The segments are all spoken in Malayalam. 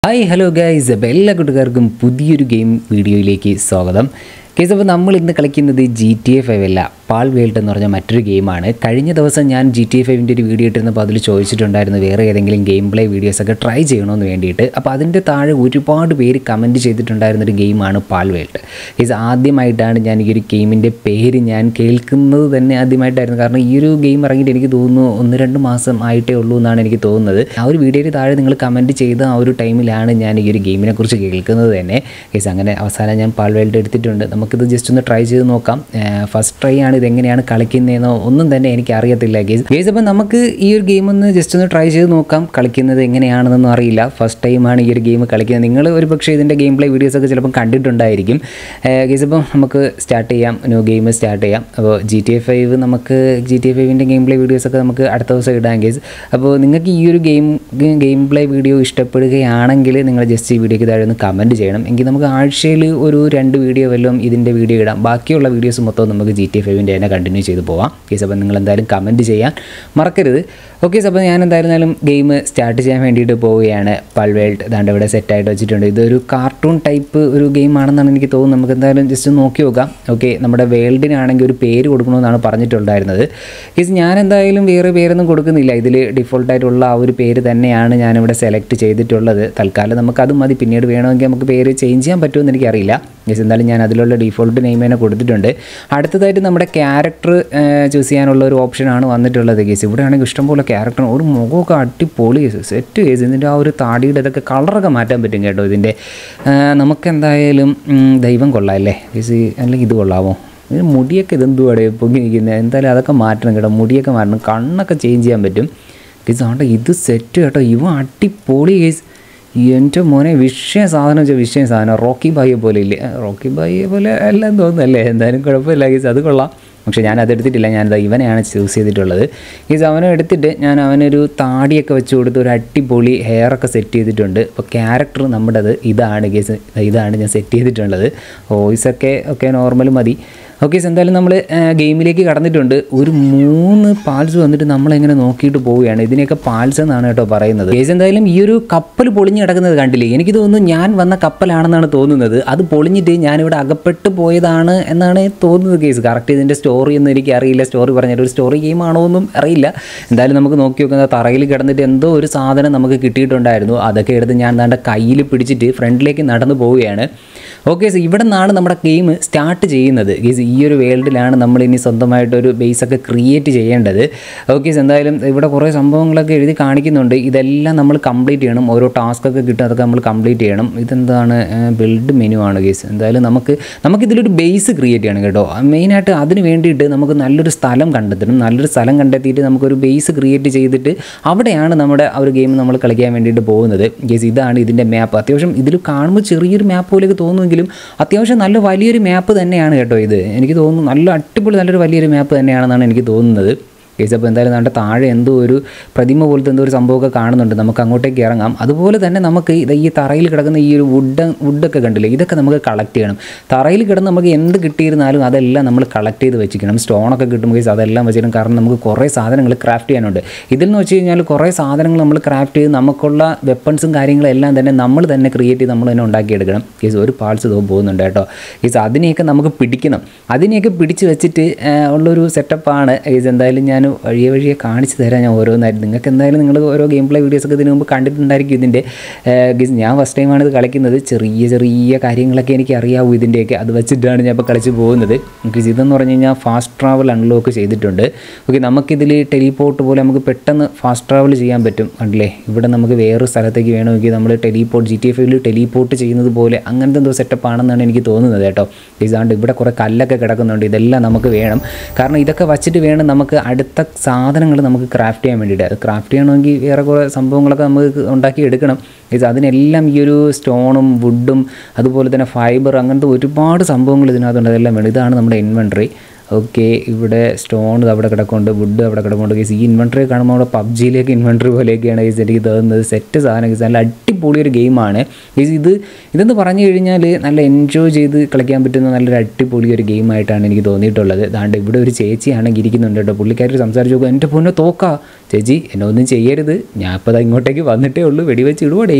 ഹായ് ഹലോ ഗൈസ് അപ്പോൾ എല്ലാ കൂട്ടുകാർക്കും പുതിയൊരു ഗെയിം വീഡിയോയിലേക്ക് സ്വാഗതം കേസ് അപ്പോൾ നമ്മൾ ഇന്ന് കളിക്കുന്നത് ജി ടി എ ഫൈവ് അല്ല പാൾ വേൾഡ് എന്ന് പറഞ്ഞ മറ്റൊരു ഗെയിമാണ് കഴിഞ്ഞ ദിവസം ഞാൻ ജി ടി എ ഫൈവിൻ്റെ ഒരു വീഡിയോ ഇട്ടിരുന്നപ്പോൾ അതിൽ ചോദിച്ചിട്ടുണ്ടായിരുന്നു വേറെ ഏതെങ്കിലും ഗെയിം പ്ലേ വീഡിയോസൊക്കെ ട്രൈ ചെയ്യണമെന്ന് വേണ്ടിയിട്ട് അപ്പോൾ അതിൻ്റെ താഴെ ഒരുപാട് പേര് കമൻറ്റ് ചെയ്തിട്ടുണ്ടായിരുന്നൊരു ഗെയിമാണ് പാൾ വേൾഡ് കേസ് ആദ്യമായിട്ടാണ് ഞാൻ ഈ ഒരു ഗെയിമിൻ്റെ പേര് ഞാൻ കേൾക്കുന്നത് തന്നെ ആദ്യമായിട്ടായിരുന്നു കാരണം ഈ ഒരു ഗെയിം ഇറങ്ങിയിട്ട് എനിക്ക് തോന്നുന്നു ഒന്ന് രണ്ട് മാസം ആയിട്ടേ ഉള്ളൂ എന്നാണ് എനിക്ക് തോന്നുന്നത് ആ ഒരു വീഡിയോയിൽ താഴെ നിങ്ങൾ കമൻറ്റ് ചെയ്ത ആ ഒരു ടൈമിലാണ് ഞാൻ ഈ ഒരു ഗെയിമിനെ കുറിച്ച് കേൾക്കുന്നത് തന്നെ കേസ് അങ്ങനെ അവസാനം ഞാൻ പാൾ വേൾഡ് എടുത്തിട്ടുണ്ട് നമുക്കിത് ജസ്റ്റ് ഒന്ന് ട്രൈ ചെയ്ത് നോക്കാം ഫസ്റ്റ് ട്രൈ ആണ് ഇത് എങ്ങനെയാണ് കളിക്കുന്നതെന്നോ ഒന്നും തന്നെ എനിക്ക് അറിയത്തില്ല ഗേസ് ഗേസ് അപ്പോൾ നമുക്ക് ഈ ഒരു ഗെയിം ഒന്ന് ജസ്റ്റ് ഒന്ന് ട്രൈ ചെയ്ത് നോക്കാം കളിക്കുന്നത് എങ്ങനെയാണെന്നൊന്നും അറിയില്ല ഫസ്റ്റ് ടൈമാണ് ഈ ഒരു ഗെയിം കളിക്കുന്നത് നിങ്ങൾ ഒരു പക്ഷേ ഇതിൻ്റെ ഗെയിം പ്ലേ വീഡിയോസൊക്കെ ചിലപ്പം കണ്ടിട്ടുണ്ടായിരിക്കും ഗേസ് അപ്പം നമുക്ക് സ്റ്റാർട്ട് ചെയ്യാം ന്യൂ ഗെയിം സ്റ്റാർട്ട് ചെയ്യാം അപ്പോൾ ജി ടി എ ഫൈവ് നമുക്ക് ജി ടി എ ഫൈവിൻ്റെ ഗെയിം പ്ലേ വീഡിയോസൊക്കെ നമുക്ക് അടുത്ത ദിവസം ഇടാം ഗേസ് അപ്പോൾ നിങ്ങൾക്ക് ഈ ഒരു ഗെയിം ഗെയിം പ്ലേ വീഡിയോ ഇഷ്ടപ്പെടുകയാണെങ്കിൽ നിങ്ങൾ ജസ്റ്റ് ഈ വീഡിയോയ്ക്ക് താഴെ ഒന്ന് കമൻറ്റ് ചെയ്യണം എങ്കിൽ നമുക്ക് ആഴ്ചയിൽ ഒരു രണ്ട് വീഡിയോ വല്ലതും ഇതിൻ്റെ വീഡിയോ ഇടാം ബാക്കിയുള്ള വീഡിയോസ് മൊത്തം നമുക്ക് ജി ടി എ ഫൈവിൻ്റെ തന്നെ കണ്ടിന്യൂ ചെയ്ത് പോവാം കേസ് അപ്പോൾ നിങ്ങൾ എന്തായാലും കമൻറ്റ് ചെയ്യാൻ മറക്കരുത് ഓക്കെ അപ്പോൾ ഞാൻ എന്തായിരുന്നാലും ഗെയിം സ്റ്റാർട്ട് ചെയ്യാൻ വേണ്ടിയിട്ട് പോവുകയാണ് പൾവേൾഡ് ദാണ്ട് ഇവിടെ സെറ്റായിട്ട് വെച്ചിട്ടുണ്ട് ഇതൊരു കാർട്ടൂൺ ടൈപ്പ് ഒരു ഗെയിം ആണെന്നാണ് എനിക്ക് തോന്നുന്നത് നമുക്ക് എന്തായാലും ജസ്റ്റ് നോക്കി നോക്കാം ഓക്കെ നമ്മുടെ വേൾഡിനാണെങ്കിൽ ഒരു പേര് കൊടുക്കണമെന്നാണ് പറഞ്ഞിട്ടുണ്ടായിരുന്നത് കേസ് ഞാൻ എന്തായാലും വേറെ പേരൊന്നും കൊടുക്കുന്നില്ല ഇതിൽ ഡിഫോൾട്ടായിട്ടുള്ള ആ ഒരു പേര് തന്നെയാണ് ഞാനിവിടെ സെലക്ട് ചെയ്തിട്ടുള്ളത് തൽക്കാലം നമുക്കത് മതി പിന്നീട് വേണമെങ്കിൽ നമുക്ക് പേര് ചേഞ്ച് ചെയ്യാൻ പറ്റുമെന്ന് എനിക്കറിയില്ല കേസ് എന്തായാലും ഞാൻ അതിലുള്ള ഡിഫോൾട്ട് നെയിം തന്നെ കൊടുത്തിട്ടുണ്ട് അടുത്തതായിട്ട് നമ്മുടെ ക്യാരക്ടർ ചൂസ് ചെയ്യാനുള്ള ഒരു ഓപ്ഷനാണ് വന്നിട്ടുള്ളത് കേസ് ഇവിടെ ആണെങ്കിൽ ഇഷ്ടംപോലെ ക്യാരക്ടർ ഒരു മുഖമൊക്കെ അടിപൊളി കേസ് സെറ്റ് കേസ് ഇതിൻ്റെ ആ ഒരു താടിയുടെ ഇതൊക്കെ കളറൊക്കെ മാറ്റാൻ പറ്റും കേട്ടോ ഇതിൻ്റെ നമുക്ക് എന്തായാലും ഉം, ദൈവം കൊള്ളാം അല്ലേ കേസ് അല്ലെങ്കിൽ ഇത് കൊള്ളാമോ ഇതിന് മുടിയൊക്കെ ഇതെന്തുവാടെ പൊങ്ങി നിൽക്കുന്നത് എന്തായാലും അതൊക്കെ മാറ്റണം കേട്ടോ മുടിയൊക്കെ മാറ്റണം കണ്ണൊക്കെ ചേഞ്ച് ചെയ്യാൻ പറ്റും കേസ് ആണ്ട ഇത് സെറ്റ് കേട്ടോ ഇവ അടിപൊളി കേസ് എൻ്റെ മോനെ വിഷയ സാധനം വെച്ചാൽ വിഷയ സാധനം റോക്കി ബായിയെ പോലെ ഇല്ലേ ആ, റോക്കി ബായിയെ പോലെ എല്ലാം തോന്നുന്നല്ലേ എന്തായാലും കുഴപ്പമില്ല ഗീസ് അത് കൊള്ളാം പക്ഷേ ഞാൻ അതെടുത്തിട്ടില്ല ഞാനത് ഇവനെയാണ് ചൂസ് ചെയ്തിട്ടുള്ളത് ഗീസ് അവനെ എടുത്തിട്ട് ഞാൻ അവനൊരു താടിയൊക്കെ വെച്ച് കൊടുത്ത് ഒരു അടിപൊളി ഹെയറൊക്കെ സെറ്റ് ചെയ്തിട്ടുണ്ട് അപ്പോൾ ക്യാരക്ടർ നമ്മുടേത് ഇതാണ് ഗീസ് ഇതാണ് ഞാൻ സെറ്റ് ചെയ്തിട്ടുള്ളത് വോയിസൊക്കെ ഒക്കെ നോർമൽ മതി ഓക്കെ എന്തായാലും നമ്മൾ ഗെയിമിലേക്ക് കടന്നിട്ടുണ്ട് ഒരു മൂന്ന് പാൽസ് വന്നിട്ട് നമ്മളെങ്ങനെ നോക്കിയിട്ട് പോവുകയാണ് ഇതിനെയൊക്കെ പാൽസ് എന്നാണ് കേട്ടോ പറയുന്നത് കേസ് എന്തായാലും ഈ ഒരു കപ്പൽ പൊളിഞ്ഞ് കിടക്കുന്നത് കണ്ടില്ലേ എനിക്ക് തോന്നുന്നു ഞാൻ വന്ന കപ്പലാണെന്നാണ് തോന്നുന്നത് അത് പൊളിഞ്ഞിട്ട് ഞാനിവിടെ അകപ്പെട്ട് പോയതാണ് എന്നാണ് തോന്നുന്നത് കേസ് കറക്റ്റ് ഇതിൻ്റെ സ്റ്റോറി ഒന്നും എനിക്ക് അറിയില്ല സ്റ്റോറി പറഞ്ഞിട്ട് ഒരു സ്റ്റോറി ഗെയിം ആണോ എന്നും അറിയില്ല എന്തായാലും നമുക്ക് നോക്കി നോക്കുന്ന തറയിൽ കിടന്നിട്ട് എന്തോ ഒരു സാധനം നമുക്ക് കിട്ടിയിട്ടുണ്ടായിരുന്നു അതൊക്കെ എടുത്ത് ഞാൻ ദാണ്ട കയ്യിൽ പിടിച്ചിട്ട് ഫ്രണ്ടിലേക്ക് നടന്നു പോവുകയാണ് ഓക്കെ സോ ഇവിടെ നിന്നാണ് നമ്മുടെ ഗെയിം സ്റ്റാർട്ട് ചെയ്യുന്നത് ഗീസ് ഈ ഒരു വേൾഡിലാണ് നമ്മൾ ഇനി സ്വന്തമായിട്ടൊരു ബേസൊക്കെ ക്രിയേറ്റ് ചെയ്യേണ്ടത് ഓക്കെ എന്തായാലും ഇവിടെ കുറേ സംഭവങ്ങളൊക്കെ എഴുതി കാണിക്കുന്നുണ്ട് ഇതെല്ലാം നമ്മൾ കംപ്ലീറ്റ് ചെയ്യണം ഓരോ ടാസ്കൊക്കെ കിട്ടും അതൊക്കെ നമ്മൾ കംപ്ലീറ്റ് ചെയ്യണം ഇതെന്താണ് ബിൽഡ് മെനു ആണ് ഗീസ് എന്തായാലും നമുക്ക് നമുക്കിതിലൊരു ബേസ് ക്രിയേറ്റ് ചെയ്യണം കേട്ടോ മെയിനായിട്ട് അതിന് വേണ്ടിയിട്ട് നമുക്ക് നല്ലൊരു സ്ഥലം കണ്ടെത്തണം നല്ലൊരു സ്ഥലം കണ്ടെത്തിയിട്ട് നമുക്കൊരു ബേസ് ക്രിയേറ്റ് ചെയ്തിട്ട് അവിടെയാണ് നമ്മുടെ ആ ഒരു ഗെയിം നമ്മൾ കളിക്കാൻ വേണ്ടിയിട്ട് പോകുന്നത് ഗേസ് ഇതാണ് ഇതിൻ്റെ മാപ്പ് അത്യാവശ്യം ഇതിൽ കാണുമ്പോൾ ചെറിയൊരു മാപ്പ് പോലെയൊക്കെ തോന്നുമെങ്കിലും അത്യാവശ്യം നല്ല വലിയൊരു മാപ്പ് തന്നെയാണ് കേട്ടോ ഇത് എനിക്ക് തോന്നുന്നു നല്ല അടിപൊളി നല്ലൊരു വലിയൊരു മാപ്പ് തന്നെയാണെന്നാണ് എനിക്ക് തോന്നുന്നത് കേസ് അപ്പോൾ എന്തായാലും നമ്മുടെ താഴെ എന്തോ ഒരു പ്രതിമ പോലത്തെ എന്തോ ഒരു സംഭവമൊക്കെ കാണുന്നുണ്ട് നമുക്ക് അങ്ങോട്ടേക്ക് ഇറങ്ങാം അതുപോലെ തന്നെ നമുക്ക് ഇത് ഈ തറയിൽ കിടക്കുന്ന ഈ ഒരു വുഡ് വുഡൊക്കെ കണ്ടില്ലേ ഇതൊക്കെ നമുക്ക് കളക്ട് ചെയ്യണം തറയിൽ കിടന്ന് നമുക്ക് എന്ത് കിട്ടിയിരുന്നാലും അതെല്ലാം നമ്മൾ കളക്ട് ചെയ്ത് വെച്ചിരിക്കണം സ്റ്റോണൊക്കെ കിട്ടുമ്പോൾ കേസ് അതെല്ലാം വെച്ചിരിക്കണം കാരണം നമുക്ക് കുറേ സാധനങ്ങൾ ക്രാഫ്റ്റ് ചെയ്യാനുണ്ട് ഇതിൽ എന്ന് വെച്ച് കഴിഞ്ഞാൽ കുറേ സാധനങ്ങൾ നമ്മൾ ക്രാഫ്റ്റ് ചെയ്ത് നമുക്കുള്ള വെപ്പൺസും കാര്യങ്ങളും എല്ലാം തന്നെ നമ്മൾ തന്നെ ക്രിയേറ്റ് ചെയ്ത് നമ്മൾ തന്നെ ഉണ്ടാക്കിയെടുക്കണം കേസ് ഒരു പാൾസ് ഇതോ പോകുന്നുണ്ട് കേട്ടോ കേസ് അതിനെയൊക്കെ നമുക്ക് പിടിക്കണം അതിനെയൊക്കെ പിടിച്ച് വെച്ചിട്ട് ആ, ഉള്ളൊരു സെറ്റപ്പാണ് കേസ് എന്തായാലും ഞാൻ വഴിയെ വഴിയെ കാണിച്ചു തരാം ഞാൻ ഓരോന്നായിരുന്നു നിങ്ങൾക്ക് എന്തായാലും നിങ്ങൾ ഓരോ ഗെയിം പ്ലേ വീഡിയോസൊക്കെ ഇതിനു മുമ്പ് കണ്ടിട്ടുണ്ടായിരിക്കും ഇതിൻ്റെ ഗീസ് ഞാൻ ഫസ്റ്റ് ടൈമാണ് ഇത് കളിക്കുന്നത് ചെറിയ ചെറിയ കാര്യങ്ങളൊക്കെ എനിക്ക് അറിയാവൂ ഇതിൻ്റെയൊക്കെ അത് വെച്ചിട്ടാണ് ഞാൻ ഇപ്പോൾ കളിച്ച് പോകുന്നത് ഗീസ് ഇതെന്ന് പറഞ്ഞു കഴിഞ്ഞാൽ ഫാസ്റ്റ് ട്രാവൽ അൺലോക്ക് ചെയ്തിട്ടുണ്ട് ഓക്കെ നമുക്കിതിൽ ടെലിപോർട്ട് പോലെ നമുക്ക് പെട്ടെന്ന് ഫാസ്റ്റ് ട്രാവൽ ചെയ്യാൻ പറ്റും കണ്ടില്ലേ ഇവിടെ നമുക്ക് വേറൊരു സ്ഥലത്തേക്ക് വേണമെങ്കിൽ നമ്മൾ ടെലിപോർട്ട് ജി ടി എഫ് ഐയിൽ ടെലിപോർട്ട് ചെയ്യുന്നത് പോലെ അങ്ങനത്തെ എന്തോ സെറ്റപ്പ് ആണെന്നാണ് എനിക്ക് തോന്നുന്നത് കേട്ടോ ഇതാണ്ട് ഇവിടെ കുറേ കല്ലൊക്കെ കിടക്കുന്നുണ്ട് ഇതെല്ലാം നമുക്ക് വേണം കാരണം ഇതൊക്കെ വച്ചിട്ട് വേണം നമുക്ക് അടുത്ത സാധനങ്ങൾ നമുക്ക് ക്രാഫ്റ്റ് ചെയ്യാൻ വേണ്ടിയിട്ട് അത് ക്രാഫ്റ്റ് ചെയ്യണമെങ്കിൽ വേറെ കുറേ സംഭവങ്ങളൊക്കെ നമുക്ക് ഉണ്ടാക്കി എടുക്കണം ഇത് അതിനെല്ലാം ഈ ഒരു സ്റ്റോണും വുഡും അതുപോലെ തന്നെ ഫൈബർ അങ്ങനത്തെ ഒരുപാട് സംഭവങ്ങൾ ഇതിനകത്തുണ്ട് അതെല്ലാം വേണം ഇതാണ് നമ്മുടെ ഇൻവെൻട്രി ഓക്കെ ഇവിടെ സ്റ്റോൺ അവിടെ കിടക്കുന്നുണ്ട് വുഡ് അവിടെ കിടക്കുന്നുണ്ട് കേസ് ഈ ഇൻവെൻട്രി കാണുമ്പോൾ നമ്മുടെ പബ്ജിയിലേക്ക് ഇൻവെൻട്രി പോലെയൊക്കെയാണ് കേസ് എനിക്ക് തോന്നുന്നത് സെറ്റ് സാധനം കേസ് നല്ല അടിപൊളി ഒരു ഗെയിമാണ് കേസ് ഇത് ഇതെന്ന് പറഞ്ഞു കഴിഞ്ഞാൽ നല്ല എൻജോയ് ചെയ്ത് കളിക്കാൻ പറ്റുന്ന നല്ലൊരു അടിപൊളി ഒരു ഗെയിമായിട്ടാണ് എനിക്ക് തോന്നിയിട്ടുള്ളത് ദാണ്ട് ഇവിടെ ഒരു ചേച്ചിയാണെങ്കിൽ ഇരിക്കുന്നുണ്ട് കേട്ടോ പുള്ളിക്കാരി സംസാരിച്ച് നോക്കുക എൻ്റെ പൊന്നെ തോക്കാ ചേച്ചി എന്നെ ഒന്നും ചെയ്യരുത് ഞാൻ ഇപ്പോൾ ഇങ്ങോട്ടേക്ക് വന്നിട്ടേ ഉള്ളൂ വെടിവെച്ച് ഇടുവാടേ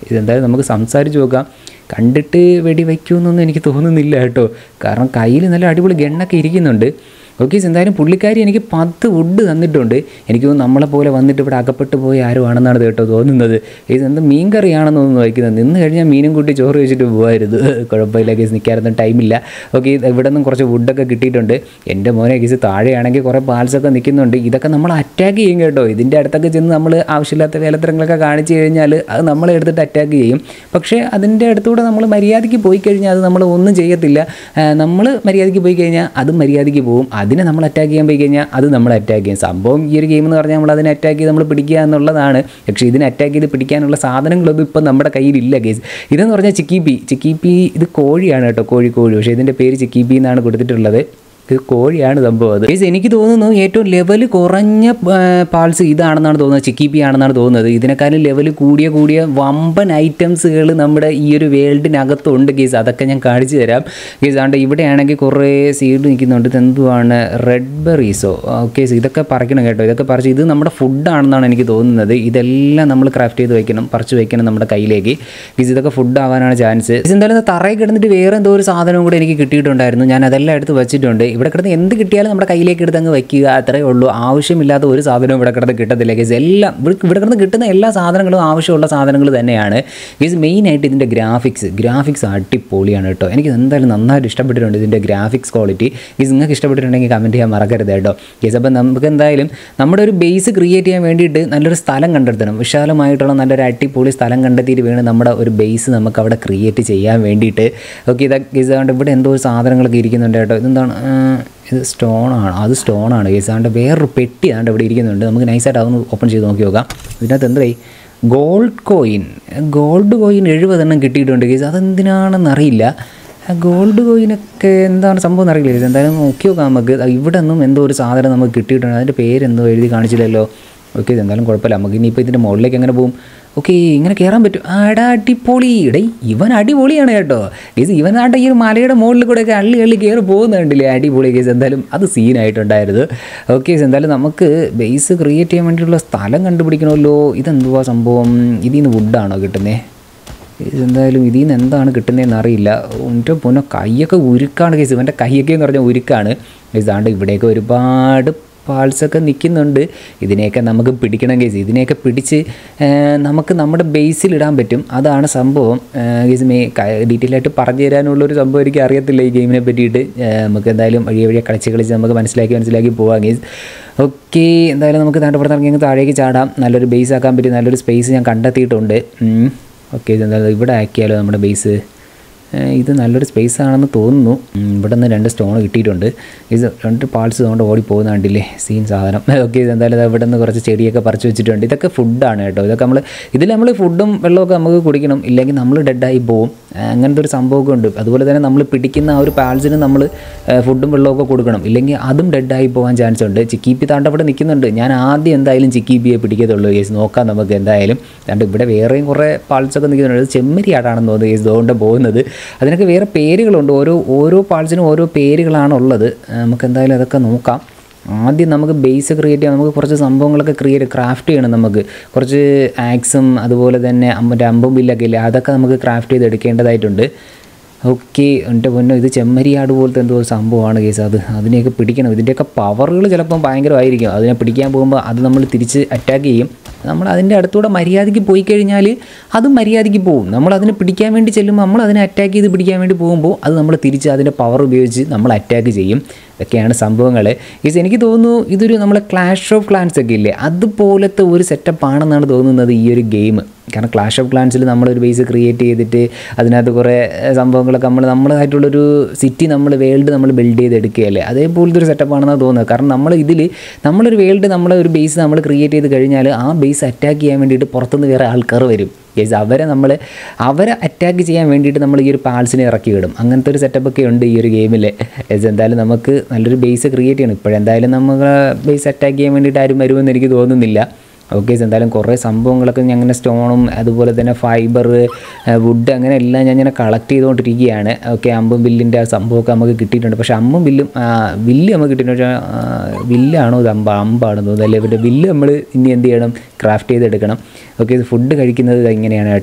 ഇതെന്തായാലും നമുക്ക് സംസാരിച്ച് നോക്കാം കണ്ടിട്ട് വെടി വയ്ക്കുമെന്നൊന്നും എനിക്ക് തോന്നുന്നില്ല കേട്ടോ കാരണം കയ്യിൽ നല്ല അടിപൊളി ഗണ്ണൊക്കെ ഇരിക്കുന്നുണ്ട് ഓക്കെ എന്തായാലും പുള്ളിക്കാരി എനിക്ക് പത്ത് വുഡ് തന്നിട്ടുണ്ട് എനിക്ക് തോന്നുന്നു നമ്മളെ പോലെ വന്നിട്ട് ഇവിടെ അകപ്പെട്ട് പോയി ആരും ആണെന്നാണ് കേട്ടോ തോന്നുന്നത് ഇത് എന്ത് മീൻ കറിയാണെന്ന് തോന്നുന്നു വയ്ക്കുന്നത് നിന്ന് കഴിഞ്ഞാൽ മീനും കൂട്ടി ചോറ് വെച്ചിട്ട് പോകായിരുന്നു കുഴപ്പമില്ല കേസ് നിൽക്കാനൊന്നും ടൈമില്ല ഓക്കെ ഇവിടെ നിന്നും കുറച്ച് വുഡൊക്കെ കിട്ടിയിട്ടുണ്ട് എൻ്റെ മോനെ കേസ് താഴെയാണെങ്കിൽ കുറേ പാൽസൊക്കെ നിൽക്കുന്നുണ്ട് ഇതൊക്കെ നമ്മൾ അറ്റാക്ക് ചെയ്യും കേട്ടോ ഇതിൻ്റെ അടുത്തൊക്കെ ചെന്ന് നമ്മൾ ആവശ്യമില്ലാത്ത വേലത്തരങ്ങളൊക്കെ കാണിച്ചു കഴിഞ്ഞാൽ അത് നമ്മളെ എടുത്തിട്ട് അറ്റാക്ക് ചെയ്യും പക്ഷേ അതിൻ്റെ അടുത്തൂടെ നമ്മൾ മര്യാദയ്ക്ക് പോയി കഴിഞ്ഞാൽ അത് നമ്മൾ ഒന്നും ചെയ്യത്തില്ല നമ്മൾ മര്യാദയ്ക്ക് പോയി കഴിഞ്ഞാൽ അതും മര്യാദയ്ക്ക് പോകും അതിനെ നമ്മൾ അറ്റാക്ക് ചെയ്യാൻ പോയി കഴിഞ്ഞാൽ അത് നമ്മൾ അറ്റാക്ക് ചെയ്യും സംഭവം ഈ ഒരു ഗെയിം എന്ന് പറഞ്ഞാൽ നമ്മൾ അതിനെ അറ്റാക്ക് ചെയ്ത് നമ്മൾ പിടിക്കുക എന്നുള്ളതാണ് പക്ഷേ ഇതിനെ അറ്റാക്ക് ചെയ്ത് പിടിക്കാനുള്ള സാധനങ്ങളൊന്നും ഇപ്പം നമ്മുടെ കയ്യിലില്ല കേസ് ഇതെന്ന് പറഞ്ഞാൽ ചിക്കിപ്പി ചിക്കിപ്പി ഇത് കോഴിയാണ് കേട്ടോ കോഴി കോഴി പക്ഷേ ഇതിൻ്റെ പേര് ചിക്കിപ്പി എന്നാണ് കൊടുത്തിട്ടുള്ളത് ഇത് കോഴിയാണ് സംഭവം അത് Guys, എനിക്ക് തോന്നുന്നു ഏറ്റവും ലെവൽ കുറഞ്ഞ പാൾസ് ഇതാണെന്നാണ് തോന്നുന്നത് ചിക്കിപ്പി ആണെന്നാണ് തോന്നുന്നത് ഇതിനേക്കാളും ലെവൽ കൂടിയ കൂടിയ വമ്പൻ ഐറ്റംസുകൾ നമ്മുടെ ഈ ഒരു വേൾഡിനകത്തുണ്ട് കേസ് അതൊക്കെ ഞാൻ കാണിച്ചു തരാം കേസ് ആണ്ട് ഇവിടെയാണെങ്കിൽ കുറേ സീഡ് നിൽക്കുന്നുണ്ട് ഇത് എന്തുവാണ് റെഡ് ബെറീസോ ഓക്കെ ഇതൊക്കെ പറിക്കണം കേട്ടോ ഇതൊക്കെ പറിച്ച് ഇത് നമ്മുടെ ഫുഡാണെന്നാണ് എനിക്ക് തോന്നുന്നത് ഇതെല്ലാം നമ്മൾ ക്രാഫ്റ്റ് ചെയ്ത് വെക്കണം പറിച്ച് വെക്കണം നമ്മുടെ കയ്യിലേക്ക് കേസ് ഇതൊക്കെ ഫുഡ് ആവാനാണ് ചാൻസ് എന്തായാലും ഇത് തറയിൽ കിടന്നിട്ട് വേറെ എന്തോ ഒരു സാധനവും കൂടെ എനിക്ക് കിട്ടിയിട്ടുണ്ടായിരുന്നു ഞാൻ അതെല്ലാം എടുത്ത് വെച്ചിട്ടുണ്ട് ഇവിടെ കിടന്ന് എന്ത് കിട്ടിയാലും നമ്മുടെ കയ്യിലേക്ക് എടുത്ത് അങ്ങ് വയ്ക്കുക അത്രയേ ഉള്ളൂ ആവശ്യമില്ലാത്ത ഒരു സാധനവും ഇവിടെ കിടന്ന് കിട്ടത്തില്ല കേസ് എല്ലാം ഇവിടെ ഇവിടെ കിടന്ന് കിട്ടുന്ന എല്ലാ സാധനങ്ങളും ആവശ്യമുള്ള സാധനങ്ങൾ തന്നെയാണ് കേസ് മെയിനായിട്ട് ഇതിൻ്റെ ഗ്രാഫിക്സ് ഗ്രാഫിക്സ് അടിപൊളിയാണ് കേട്ടോ എനിക്ക് എന്തായാലും നന്നായിട്ട് ഇഷ്ടപ്പെട്ടിട്ടുണ്ട് ഇതിൻ്റെ ഗ്രാഫിക്സ് ക്വാളിറ്റി കേസ് നിങ്ങൾക്ക് ഇഷ്ടപ്പെട്ടിട്ടുണ്ടെങ്കിൽ കമൻറ്റ് ചെയ്യാൻ മറക്കരുത് കേട്ടോ കേസ് അപ്പം നമുക്ക് എന്തായാലും നമ്മുടെ ഒരു ബേസ് ക്രിയേറ്റ് ചെയ്യാൻ വേണ്ടിയിട്ട് നല്ലൊരു സ്ഥലം കണ്ടെത്തണം വിശാലമായിട്ടുള്ള നല്ലൊരു അടിപൊളി സ്ഥലം കണ്ടെത്തിയിട്ട് വേണം നമ്മുടെ ഒരു ബേസ് നമുക്ക് അവിടെ ക്രിയേറ്റ് ചെയ്യാൻ വേണ്ടിയിട്ട് ഓക്കെ ഇതൊക്കെ കേസ് അതുകൊണ്ട് ഇവിടെ എന്തോ ഒരു സാധനങ്ങളൊക്കെ ഇരിക്കുന്നുണ്ട് കേട്ടോ ഇതെന്താണ് ആ, ഇത് സ്റ്റോൺ ആണ് അത് സ്റ്റോൺ ആണ് കേസ് അതുകൊണ്ട് വേറൊരു പെട്ടി അതുകൊണ്ട് ഇവിടെ ഇരിക്കുന്നുണ്ട് നമുക്ക് നൈസായിട്ട് അതൊന്ന് ഓപ്പൺ ചെയ്ത് നോക്കി നോക്കാം ഇതിനകത്ത് എന്തായി ഗോൾഡ് കോയിൻ ഗോൾഡ് കോയിൻ എഴുപതെണ്ണം കിട്ടിയിട്ടുണ്ട് കേസ് അതെന്തിനാണെന്ന് അറിയില്ല ഗോൾഡ് കോയിനൊക്കെ എന്താണ് സംഭവം എന്നറിയില്ല കേസ് എന്തായാലും നോക്കി നോക്കാം നമുക്ക് ദാ ഇവിടെ നിന്നും എന്തോ ഒരു സാധനം നമുക്ക് കിട്ടിയിട്ടുണ്ട് അതിൻ്റെ പേരെന്തോ എഴുതി കാണിച്ചില്ലല്ലോ ഓക്കെ എന്തായാലും കുഴപ്പമില്ല നമുക്ക് ഇനിയിപ്പോൾ ഇതിൻ്റെ മുകളിലേക്ക് എങ്ങനെ പോകും ഓക്കെ ഇങ്ങനെ കയറാൻ പറ്റും ആടാ അടിപൊളി ഇടേ ഇവൻ അടിപൊളിയാണ് കേട്ടോ കേസ് ഇവനാട്ടെ ഈ ഒരു മലയുടെ മുകളിൽ കൂടെയൊക്കെ അള്ളി അള്ളി കയറി പോകുന്നുണ്ടല്ലേ അടിപൊളി കേസ് എന്തായാലും അത് സീനായിട്ടുണ്ടായിരുന്നു ഓക്കെ എന്തായാലും നമുക്ക് ബേസ് ക്രിയേറ്റ് ചെയ്യാൻ വേണ്ടിയിട്ടുള്ള സ്ഥലം കണ്ടുപിടിക്കണമല്ലോ ഇതെന്തുവാ സംഭവം ഇതിൽ നിന്ന് വുഡാണോ കിട്ടുന്നത് ഇതെന്തായാലും ഇതിൽ നിന്ന് എന്താണ് കിട്ടുന്നതെന്ന് അറിയില്ല എൻ്റെ പൊന്നെ കൈയൊക്കെ ഉരുക്കാണ് കേസ് ഇവൻ്റെ കൈയൊക്കെ എന്ന് പറഞ്ഞാൽ ഉരുക്കാണ് ഇതാണ്ട് ഇവിടെയൊക്കെ ഒരുപാട് പാൾസൊക്കെ നിൽക്കുന്നുണ്ട് ഇതിനെയൊക്കെ നമുക്ക് പിടിക്കണം കേസ് ഇതിനെയൊക്കെ പിടിച്ച് ആ, നമുക്ക് നമ്മുടെ ബേസിൽ ഇടാൻ പറ്റും അതാണ് സംഭവം കേസ് മേ ഡീറ്റെയിൽ ആയിട്ട് പറഞ്ഞു തരാനുള്ളൊരു സംഭവം എനിക്ക് അറിയത്തില്ല ഈ ഗെയിമിനെ പറ്റിയിട്ട് ആ, നമുക്ക് എന്തായാലും വഴിയെ വഴിയെ കളിച്ച് കളിച്ച് നമുക്ക് മനസ്സിലാക്കി മനസ്സിലാക്കി പോവാം കേസ് ഓക്കെ എന്തായാലും നമുക്ക് താണ്ട് ഇവിടെ ഇറങ്ങി അങ്ങ് താഴേക്ക് ചാടാം നല്ലൊരു ബേസ് ആക്കാൻ പറ്റിയ നല്ലൊരു സ്പേസ് ഞാൻ കണ്ടെത്തിയിട്ടുണ്ട് ഓക്കെ ഇതെന്തായാലും ഇവിടെ ആക്കിയാലോ നമ്മുടെ ബേസ് ഏഹ് ഇത് നല്ലൊരു സ്പേസ് ആണെന്ന് തോന്നുന്നു ഉം, ഇവിടെ നിന്ന് രണ്ട് സ്റ്റോൺ കിട്ടിയിട്ടുണ്ട് ഇത് രണ്ട് പാൾസ് കൊണ്ട് ഓടി പോകുന്ന കണ്ടില്ലേ സീൻ സാധനം ഓക്കെ ഇത് എന്തായാലും ദാ ഇവിടെ നിന്ന് കുറച്ച് ചെടിയൊക്കെ പറിച്ച് വെച്ചിട്ടുണ്ട് ഇതൊക്കെ ഫുഡാണ് കേട്ടോ ഇതൊക്കെ നമ്മൾ ഇതിൽ നമ്മൾ ഫുഡും വെള്ളമൊക്കെ നമുക്ക് കുടിക്കണം ഇല്ലെങ്കിൽ നമ്മൾ ഡെഡായി പോകും ഏഹ് അങ്ങനത്തെ ഒരു സംഭവമൊക്കെ ഉണ്ട് അതുപോലെ തന്നെ നമ്മൾ പിടിക്കുന്ന ആ ഒരു പാൾസിന് നമ്മൾ ഫുഡും വെള്ളമൊക്കെ കൊടുക്കണം ഇല്ലെങ്കിൽ അതും ഡെഡായി പോകാൻ ചാൻസ് ഉണ്ട് ചിക്കീപ്പി താണ്ട് അവിടെ നിൽക്കുന്നുണ്ട് ഞാൻ ആദ്യം എന്തായാലും ചിക്കീപ്പിയെ പിടിക്കത്തുള്ളൂ കേസ് നോക്കാം നമുക്ക് എന്തായാലും താണ്ട് ഇവിടെ വേറെയും കുറേ പാൾസൊക്കെ നിൽക്കുന്നുണ്ട് ഇത് ചെമ്മരിയാടാണെന്ന് തോന്നുന്നു കേസ് അതുകൊണ്ട് പോകുന്നത് അതിനൊക്കെ വേറെ പേരുകളുണ്ട് ഓരോ ഓരോ പാൾസിനും ഓരോ പേരുകളാണ് ഉള്ളത് ആ, നമുക്ക് എന്തായാലും അതൊക്കെ നോക്കാം ആദ്യം നമുക്ക് ബേസ് ക്രിയേറ്റ് ചെയ്യാം നമുക്ക് കുറച്ച് സംഭവങ്ങളൊക്കെ ക്രിയേറ്റ് ക്രാഫ്റ്റ് ചെയ്യണം നമുക്ക് കുറച്ച് ആക്സും അതുപോലെ തന്നെ മറ്റേ അമ്പും ബില്ലൊക്കെ ഇല്ലേ അതൊക്കെ നമുക്ക് ക്രാഫ്റ്റ് ചെയ്ത് എടുക്കേണ്ടതായിട്ടുണ്ട് ഓക്കെ എൻ്റെ പൊന്നോ ഇത് ചെമ്മരിയാട് പോലത്തെ എന്തോ ഒരു സംഭവമാണ് കേസ് അത് അതിനെയൊക്കെ പിടിക്കണം ഇതിൻ്റെയൊക്കെ പവറുകൾ ചിലപ്പം ഭയങ്കരമായിരിക്കും അതിനെ പിടിക്കാൻ പോകുമ്പോൾ അത് നമ്മൾ തിരിച്ച് അറ്റാക്ക് ചെയ്യും നമ്മൾ അതിൻ്റെ അടുത്തൂടെ മര്യാദയ്ക്ക് പോയി കഴിഞ്ഞാൽ അതും മര്യാദയ്ക്ക് പോകും നമ്മൾ അതിനെ പിടിക്കാൻ വേണ്ടി ചെല്ലുമ്പോൾ നമ്മൾ അതിനെ അറ്റാക്ക് ചെയ്ത് പിടിക്കാൻ വേണ്ടി പോകുമ്പോൾ അത് നമ്മൾ തിരിച്ച് അതിൻ്റെ പവർ ഉപയോഗിച്ച് നമ്മൾ അറ്റാക്ക് ചെയ്യും ഇതൊക്കെയാണ് സംഭവങ്ങൾ ഈസ് എനിക്ക് തോന്നുന്നു ഇതൊരു നമ്മളെ ക്ലാഷ് ഓഫ് ക്ലാൻസ് ഒക്കെ ഇല്ലേ അതുപോലത്തെ ഒരു സെറ്റപ്പ് ആണെന്നാണ് തോന്നുന്നത് ഈ ഒരു ഗെയിം കാരണം ക്ലാഷ് ഓഫ് ക്ലാൻസിൽ നമ്മളൊരു ബേസ് ക്രിയേറ്റ് ചെയ്തിട്ട് അതിനകത്ത് കുറേ ഏഹ്, സംഭവങ്ങളൊക്കെ നമ്മൾ നമ്മളായിട്ടുള്ളൊരു സിറ്റി നമ്മൾ വേൾഡ് നമ്മൾ ബിൽഡ് ചെയ്ത് എടുക്കുകയല്ലേ അതേപോലത്തെ ഒരു സെറ്റപ്പ് ആണെന്നാണ് തോന്നുന്നത് കാരണം നമ്മൾ ഇതിൽ നമ്മളൊരു വേൾഡ് നമ്മളെ ഒരു ബേസ് നമ്മൾ ക്രിയേറ്റ് ചെയ്ത് കഴിഞ്ഞാൽ ആ ബേസ് അറ്റാക്ക് ചെയ്യാൻ വേണ്ടിയിട്ട് പുറത്തുനിന്ന് വേറെ ആൾക്കാർ വരും യെസ് അവരെ നമ്മൾ അവരെ അറ്റാക്ക് ചെയ്യാൻ വേണ്ടിയിട്ട് നമ്മൾ ഈ ഒരു പാൾസിനെ ഇറക്കി വിടും അങ്ങനത്തെ ഒരു സെറ്റപ്പ് ഒക്കെ ഉണ്ട് ഈ ഒരു ഗെയിമിൽ യെസ് എന്തായാലും നമുക്ക് നല്ലൊരു ബേസ് ക്രിയേറ്റ് ചെയ്യണം ഇപ്പോഴെന്തായാലും നമുക്ക് ബേസ് അറ്റാക്ക് ചെയ്യാൻ വേണ്ടിയിട്ട് ആരും വരുമെന്ന് എനിക്ക് തോന്നുന്നില്ല ഓക്കെ എന്തായാലും കുറേ സംഭവങ്ങളൊക്കെ ഞാൻ അങ്ങനെ സ്റ്റോണും അതുപോലെ തന്നെ ഫൈബർ വുഡ് അങ്ങനെ എല്ലാം ഞാൻ ഇങ്ങനെ കളക്ട് ചെയ്തുകൊണ്ടിരിക്കുകയാണ് ഓക്കെ അമ്പും വില്ലിൻ്റെ ആ സംഭവമൊക്കെ നമുക്ക് കിട്ടിയിട്ടുണ്ട് പക്ഷേ അമ്പും വില്ലും ആ, വില്ല് നമുക്ക് കിട്ടിയിട്ടുണ്ട് പക്ഷേ ആ, വില്ലാണോ ഇത് അമ്പ അമ്പാണെന്ന് തോന്നുന്നു അല്ലേ ഇവരുടെ വില്ല് നമ്മൾ ഇനി എന്ത് ചെയ്യണം ക്രാഫ്റ്റ് ചെയ്തെടുക്കണം ഓക്കെ ഇത് ഫുഡ് കഴിക്കുന്നത് ഇത് ഇങ്ങനെയാണ് കേട്ടോ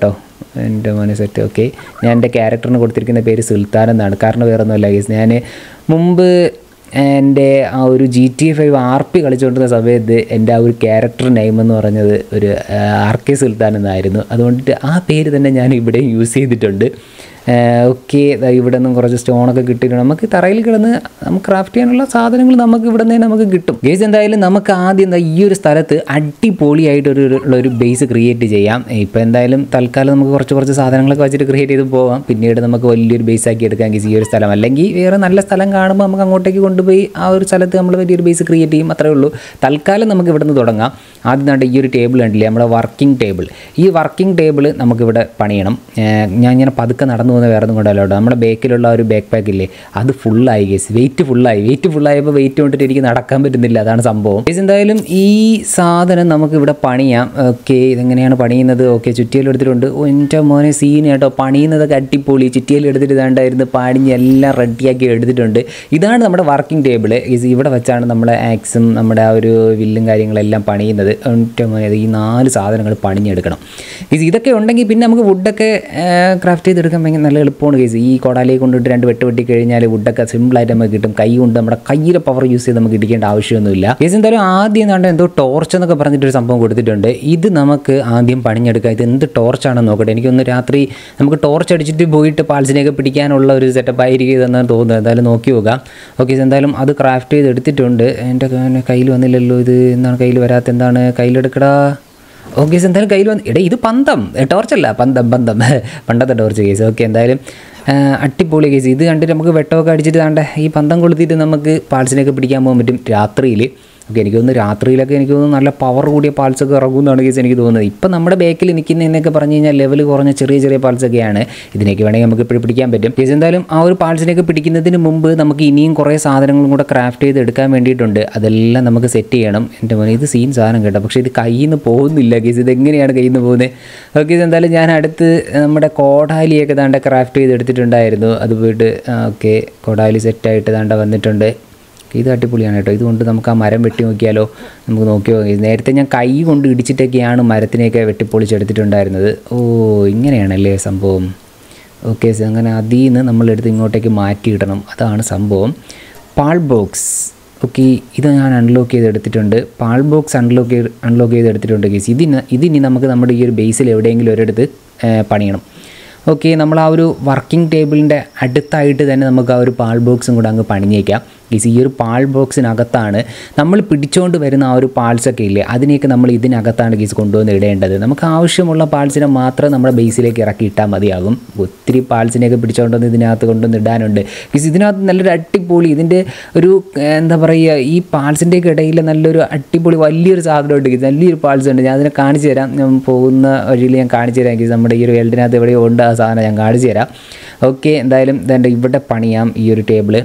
എൻ്റെ മോനെ സെറ്റ് ഓക്കെ ഞാൻ എൻ്റെ ക്യാരക്ടറിന് കൊടുത്തിരിക്കുന്ന പേര് സുൽത്താൻ എന്നാണ് കാരണം വേറെ ഒന്നുമല്ല ഗൈസ് ഞാൻ മുമ്പ് എൻ്റെ ആ ഒരു G T five R P കളിച്ചുകൊണ്ടിരുന്ന സമയത്ത് എൻ്റെ ആ ഒരു ക്യാരക്ടർ നെയിം എന്ന് പറഞ്ഞത് ഒരു ആർ കെ സുൽത്താൻ എന്നായിരുന്നു അതുകൊണ്ടിട്ട് ആ പേര് തന്നെ ഞാൻ ഇവിടെ യൂസ് ചെയ്തിട്ടുണ്ട് ഓക്കെ ഇവിടെ നിന്നും കുറച്ച് സ്റ്റോണൊക്കെ കിട്ടിയിട്ടുണ്ട് നമുക്ക് തറയിൽ കിടന്ന് നമുക്ക് ക്രാഫ്റ്റ് ചെയ്യാനുള്ള സാധനങ്ങൾ നമുക്ക് ഇവിടെ നിന്ന് നമുക്ക് കിട്ടും ഗേസ് എന്തായാലും നമുക്ക് ആദ്യം എന്താ ഈ ഒരു സ്ഥലത്ത് അടിപൊളിയായിട്ട് ഒരു ഉള്ള ഒരു ബേസ് ക്രിയേറ്റ് ചെയ്യാം ഇപ്പോൾ എന്തായാലും തൽക്കാലം നമുക്ക് കുറച്ച് കുറച്ച് സാധനങ്ങളൊക്കെ വെച്ചിട്ട് ക്രിയേറ്റ് ചെയ്ത് പോവാം പിന്നീട് നമുക്ക് വലിയൊരു ബേസ് ആക്കി എടുക്കാം ഗേസ് ഈ ഒരു സ്ഥലം അല്ലെങ്കിൽ വേറെ നല്ല സ്ഥലം കാണുമ്പോൾ നമുക്ക് അങ്ങോട്ടേക്ക് കൊണ്ടുപോയി ആ ഒരു സ്ഥലത്ത് നമ്മൾ വലിയൊരു ബേസ് ക്രിയേറ്റ് ചെയ്യും അത്രേ ഉള്ളൂ തൽക്കാലം നമുക്ക് ഇവിടെ നിന്ന് തുടങ്ങാം ആദ്യം നാണ്ട് ഈ ഒരു ടേബിൾ കണ്ടില്ലേ നമ്മുടെ വർക്കിംഗ് ടേബിൾ ഈ വർക്കിംഗ് ടേബിൾ നമുക്കിവിടെ പണിയണം ഏർ ഞാൻ ഇങ്ങനെ പതുക്കെ നടന്നു പോകുന്ന വേറെ ഒന്നും കൊണ്ടല്ലോ കേട്ടോ നമ്മുടെ ബേക്കിലുള്ള ആ ഒരു ബാക്ക് പാക്ക് ഇല്ലേ അത് ഫുള്ളായി കേസ് വെയിറ്റ് ഫുള്ളായി വെയിറ്റ് ഫുള്ളായപ്പോൾ വെയിറ്റ് കൊണ്ടിട്ട് എനിക്ക് നടക്കാൻ പറ്റുന്നില്ല അതാണ് സംഭവം കേസ് എന്തായാലും ഈ സാധനം നമുക്ക് ഇവിടെ പണിയാം ഓക്കെ ഇതെങ്ങനെയാണ് പണിയുന്നത് ഓക്കെ ചുറ്റിയിൽ എടുത്തിട്ടുണ്ട് ഓ, എൻ്റെ മോനെ സീൻ കേട്ടോ പണിയുന്നതൊക്കെ അടിപൊളി ചുറ്റിയിൽ എടുത്തിട്ട് ഇതാണ്ടായിരുന്നു പണിഞ്ഞ് എല്ലാം റെഡിയാക്കി എടുത്തിട്ടുണ്ട് ഇതാണ് നമ്മുടെ വർക്കിംഗ് ടേബിൾ ഇവിടെ വെച്ചാണ് നമ്മുടെ ആക്സും നമ്മുടെ ആ ഒരു വില്ലും കാര്യങ്ങളെല്ലാം പണിയുന്നത് എൻ്റെ മോനെ ഇത് ഈ നാല് സാധനങ്ങൾ പണിഞ്ഞെടുക്കണം ഇത് ഇതൊക്കെ ഉണ്ടെങ്കിൽ പിന്നെ നമുക്ക് വുഡൊക്കെ ക്രാഫ്റ്റ് ചെയ്തെടുക്കാൻ ഭയങ്കര നല്ല എളുപ്പമാണ് കേസ് ഈ കോടാലയെ കൊണ്ടിട്ട് രണ്ട് വെട്ട് വെട്ടി കഴിഞ്ഞാൽ വുഡൊക്കെ സിമ്പിളായിട്ട് നമുക്ക് കിട്ടും കൈ കൊണ്ട് നമ്മുടെ കയ്യിലെ പവർ യൂസ് ചെയ്ത് നമുക്ക് ഇടിക്കേണ്ട ആവശ്യമൊന്നുമില്ല കേസ് എന്തായാലും ആദ്യം കണ്ട എന്തോ ടോർച്ച് എന്നൊക്കെ പറഞ്ഞിട്ടൊരു സംഭവം കൊടുത്തിട്ടുണ്ട് ഇത് നമുക്ക് ആദ്യം പണിഞ്ഞെടുക്കാം ഇത് എന്ത് ടോർച്ചാണെന്ന് നോക്കട്ടെ എനിക്കൊന്ന് രാത്രി നമുക്ക് ടോർച്ച് അടിച്ചിട്ട് പോയിട്ട് പാൽസിനെയൊക്കെ പിടിക്കാനുള്ള ഒരു സെറ്റപ്പ് ആയിരിക്കും ഇതെന്നാണ് തോന്നുന്നത് എന്തായാലും നോക്കി നോക്കാം ഓക്കെ എന്തായാലും അത് ക്രാഫ്റ്റ് ചെയ്ത് എടുത്തിട്ടുണ്ട് എൻ്റെ കയ്യിൽ വന്നില്ലല്ലോ ഇത് എന്താണ് കയ്യിൽ വരാത്ത എന്താണ് കയ്യിലെടുക്കടാ ഓക്കെ എന്തായാലും കയ്യിൽ വന്ന് എടേ ഇത് പന്തം ഏ, ടോർച്ചല്ല പന്തം പന്തം പണ്ടത്തെ ടോർച്ച് കേസ് ഓക്കെ എന്തായാലും ആ, അടിപൊളി കേസ് ഇത് കണ്ടിട്ട് നമുക്ക് വെട്ടമൊക്കെ അടിച്ചിട്ട് താണ്ടെ ഈ പന്തം കൊളുത്തിയിട്ട് നമുക്ക് പാൾസിനെയൊക്കെ പിടിക്കാൻ പോകാൻ പറ്റും രാത്രിയിൽ ഓക്കെ എനിക്ക് തോന്നുന്നു രാത്രിയിലൊക്കെ എനിക്ക് തോന്നുന്നു നല്ല പവർ കൂടിയ പാൾസൊക്കെ ഇറങ്ങുമെന്നാണ് കേസ് എനിക്ക് തോന്നുന്നത് ഇപ്പം നമ്മുടെ ബാക്കിൽ നിൽക്കുന്നതിനൊക്കെ പറഞ്ഞു കഴിഞ്ഞാൽ ലെവൽ കുറഞ്ഞ ചെറിയ ചെറിയ പാൾസൊക്കെയാണ് ഇതിനൊക്കെ വേണമെങ്കിൽ നമുക്ക് ഇപ്പോഴും പിടിക്കാൻ പറ്റും കേസ് എന്തായാലും ആ ഒരു പാൾസിനെയൊക്കെ പിടിക്കുന്നതിന് മുമ്പ് നമുക്ക് ഇനിയും കുറേ സാധനങ്ങളും കൂടെ ക്രാഫ്റ്റ് ചെയ്ത് എടുക്കാൻ വേണ്ടിയിട്ടുണ്ട് അതെല്ലാം നമുക്ക് സെറ്റ് ചെയ്യണം എൻ്റെ മോനെ ഇത് സീൻ സാധനം കേട്ടോ പക്ഷേ ഇത് കയ്യിൽ നിന്ന് പോകുന്നില്ല കേസ് ഇത് എങ്ങനെയാണ് കയ്യിൽ നിന്ന് പോകുന്നത് ഓക്കെ ഇത് എന്തായാലും ഞാൻ അടുത്ത് നമ്മുടെ കോടാലിയൊക്കെ താണ്ട ക്രാഫ്റ്റ് ചെയ്ത് എടുത്തിട്ടുണ്ടായിരുന്നു അത് പോയിട്ട് ഓക്കെ കോടാലി സെറ്റായിട്ട് താണ്ട വന്നിട്ടുണ്ട് ഇത് അടിപൊളിയാണ് കേട്ടോ ഇതുകൊണ്ട് നമുക്ക് ആ മരം വെട്ടി നോക്കിയാലോ നമുക്ക് നോക്കി നോക്കി നേരത്തെ ഞാൻ കൈ കൊണ്ട് ഇടിച്ചിട്ടൊക്കെയാണ് മരത്തിനെയൊക്കെ വെട്ടിപ്പൊളിച്ചെടുത്തിട്ടുണ്ടായിരുന്നത് ഓ ഇങ്ങനെയാണല്ലേ സംഭവം ഓക്കെ അങ്ങനെ അതിൽ നിന്ന് നമ്മളെടുത്ത് ഇങ്ങോട്ടേക്ക് മാറ്റിയിടണം അതാണ് സംഭവം പാൾ ബോക്സ് ഓക്കെ ഇത് ഞാൻ അൺലോക്ക് ചെയ്ത് എടുത്തിട്ടുണ്ട് പാൾ ബോക്സ് അൺലോക്ക് ചെയ്ത് അൺലോക്ക് ചെയ്ത് എടുത്തിട്ടുണ്ട് കേസ് ഇതിന് ഇതിനി നമുക്ക് നമ്മുടെ ഈ ഒരു ബേസിൽ എവിടെയെങ്കിലും ഒരിടത്ത് ഏർ, പണിയണം ഓക്കെ നമ്മൾ ആ ഒരു വർക്കിംഗ് ടേബിളിൻ്റെ അടുത്തായിട്ട് തന്നെ നമുക്ക് ആ ഒരു പാൾ ബോക്സും കൂടെ അങ്ങ് പണിഞ്ഞേക്കാം ഗീസ് ഈ ഒരു പാൾ ബോക്സിനകത്താണ് നമ്മൾ പിടിച്ചുകൊണ്ട് വരുന്ന ആ ഒരു പാൾസൊക്കെ ഇല്ലേ അതിനെയൊക്കെ നമ്മൾ ഇതിനകത്താണ് ഗീസ് കൊണ്ടുവന്ന് ഇടേണ്ടത് നമുക്ക് ആവശ്യമുള്ള പാൾസിനെ മാത്രം നമ്മുടെ ബേസിലേക്ക് ഇറക്കി ഇട്ടാൽ മതിയാകും ഒത്തിരി പാൾസിനെയൊക്കെ പിടിച്ചുകൊണ്ടുവന്ന് ഇതിനകത്ത് കൊണ്ടുവന്ന് ഇടാനുണ്ട് ഗീസ് ഇതിനകത്ത് നല്ലൊരു അടിപൊളി ഇതിൻ്റെ ഒരു ഏർ, എന്താ പറയുക ഈ പാൾസിൻ്റെയൊക്കെ ഇടയിൽ നല്ലൊരു അടിപൊളി വലിയൊരു സാധനമുണ്ട് ഗീസ് വലിയൊരു പാൾസ് ഉണ്ട് ഞാൻ അതിനെ കാണിച്ചു തരാം ഞാൻ പോകുന്ന വഴിയിൽ ഞാൻ കാണിച്ചു തരാം ഗീസ് നമ്മുടെ ഈ ഒരു വേൾഡിനകത്ത് എവിടെയോ ഉണ്ട് ആ സാധനം ഞാൻ കാണിച്ചു തരാം ഓക്കെ എന്തായാലും ഇതെൻ്റെ ഇവിടെ പണിയാം ഈ ഒരു ടേബിള്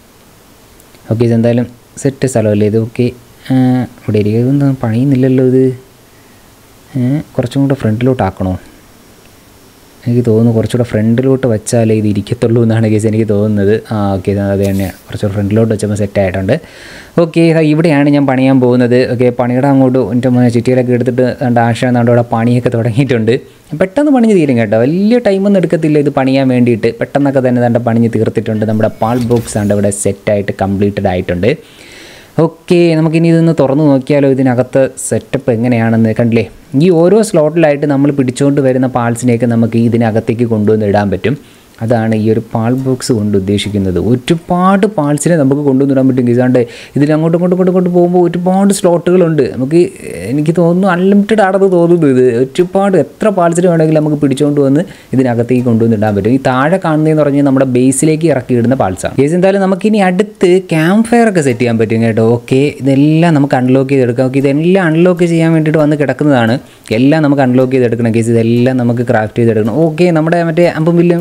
ഓക്കെ ഇത് എന്തായാലും സെറ്റ് സ്ഥലമല്ലേ ഇത് ഓക്കെ ഇവിടെ ഇരിക്കുന്നത് പണിയുന്നില്ലല്ലോ ഇത് ഏ, കുറച്ചും കൂടെ ഫ്രണ്ടിലോട്ട് ആക്കണോ എനിക്ക് തോന്നുന്നു കുറച്ചുകൂടെ ഫ്രണ്ടിലോട്ട് വെച്ചാലേ ഇത് ഇരിക്കത്തുള്ളൂ എന്നാണ് കേസ് എനിക്ക് തോന്നുന്നത് ആ ഓക്കെ അത് തന്നെയാണ് കുറച്ചുകൂടെ ഫ്രണ്ടിലോട്ട് വെച്ചപ്പോൾ സെറ്റ് ആയിട്ടുണ്ട് ഓക്കെ ഇവിടെയാണ് ഞാൻ പണിയാൻ പോകുന്നത് ഓക്കെ പണിയുടെ അങ്ങോട്ട് എൻ്റെ മോനെ ചുറ്റിയിലൊക്കെ എടുത്തിട്ട് രണ്ട് ആശ എന്നാണ്ട് അവിടെ പണിയൊക്കെ തുടങ്ങിയിട്ടുണ്ട് പെട്ടെന്ന് പണിഞ്ഞ് തീരും കേട്ടോ വലിയ ടൈമൊന്നും എടുക്കത്തില്ല ഇത് പണിയാൻ വേണ്ടിയിട്ട് പെട്ടെന്നൊക്കെ തന്നെ തൻ്റെ പണിഞ്ഞ് തീർത്തിട്ടുണ്ട് നമ്മുടെ പാൾ ബോക്സ് ആണ് ഇവിടെ സെറ്റായിട്ട് കംപ്ലീറ്റഡ് ആയിട്ടുണ്ട് ഓക്കെ നമുക്കിനി ഇതൊന്ന് തുറന്നു നോക്കിയാലോ ഇതിനകത്ത് സെറ്റപ്പ് എങ്ങനെയാണെന്ന് കണ്ടില്ലേ ഈ ഓരോ സ്ലോട്ടിലായിട്ട് നമ്മൾ പിടിച്ചുകൊണ്ട് വരുന്ന പാൾസിനെയൊക്കെ നമുക്ക് ഇതിനകത്തേക്ക് കൊണ്ടുവന്ന് ഇടാൻ പറ്റും അതാണ് ഈ ഒരു പാൾ ബോക്സ് കൊണ്ട് ഉദ്ദേശിക്കുന്നത് ഒരുപാട് പാൾസിനെ നമുക്ക് കൊണ്ടുവന്നിടാൻ പറ്റും ഇതാണ്ട് ഇതിൽ അങ്ങോട്ടും ഇങ്ങോട്ടും ഇങ്ങോട്ടും ഇങ്ങോട്ട് പോകുമ്പോൾ ഒരുപാട് സ്ലോട്ടുകളുണ്ട് നമുക്ക് എനിക്ക് തോന്നുന്നു അൺലിമിറ്റഡ് ആണെന്ന് തോന്നുന്നു ഇത് ഒരുപാട് എത്ര പാൾസിന് വേണമെങ്കിലും നമുക്ക് പിടിച്ചുകൊണ്ട് വന്ന് ഇതിനകത്തേക്ക് കൊണ്ടുവന്ന് ഇടാൻ പറ്റും ഈ താഴെ കാണുന്നതെന്ന് പറഞ്ഞാൽ നമ്മുടെ ബേസിലേക്ക് ഇറക്കി ഇടുന്ന പാൾസാണ് കേസ് എന്തായാലും നമുക്കിനി അടുത്ത് ക്യാമ്പ് ഫയർ ഒക്കെ സെറ്റ് ചെയ്യാൻ പറ്റും കേട്ടോ ഓക്കെ ഇതെല്ലാം നമുക്ക് അൺലോക്ക് ചെയ്തെടുക്കാം ഓക്കെ ഇതെല്ലാം അൺലോക്ക് ചെയ്യാൻ വേണ്ടിയിട്ട് വന്ന് കിടക്കുന്നതാണ് എല്ലാം നമുക്ക് അൺലോക്ക് ചെയ്തെടുക്കണം കേസ് ഇതെല്ലാം നമുക്ക് ക്രാഫ്റ്റ് ചെയ്തെടുക്കണം ഓക്കെ നമ്മുടെ മറ്റേ അമ്പും വില്ലും സാധനം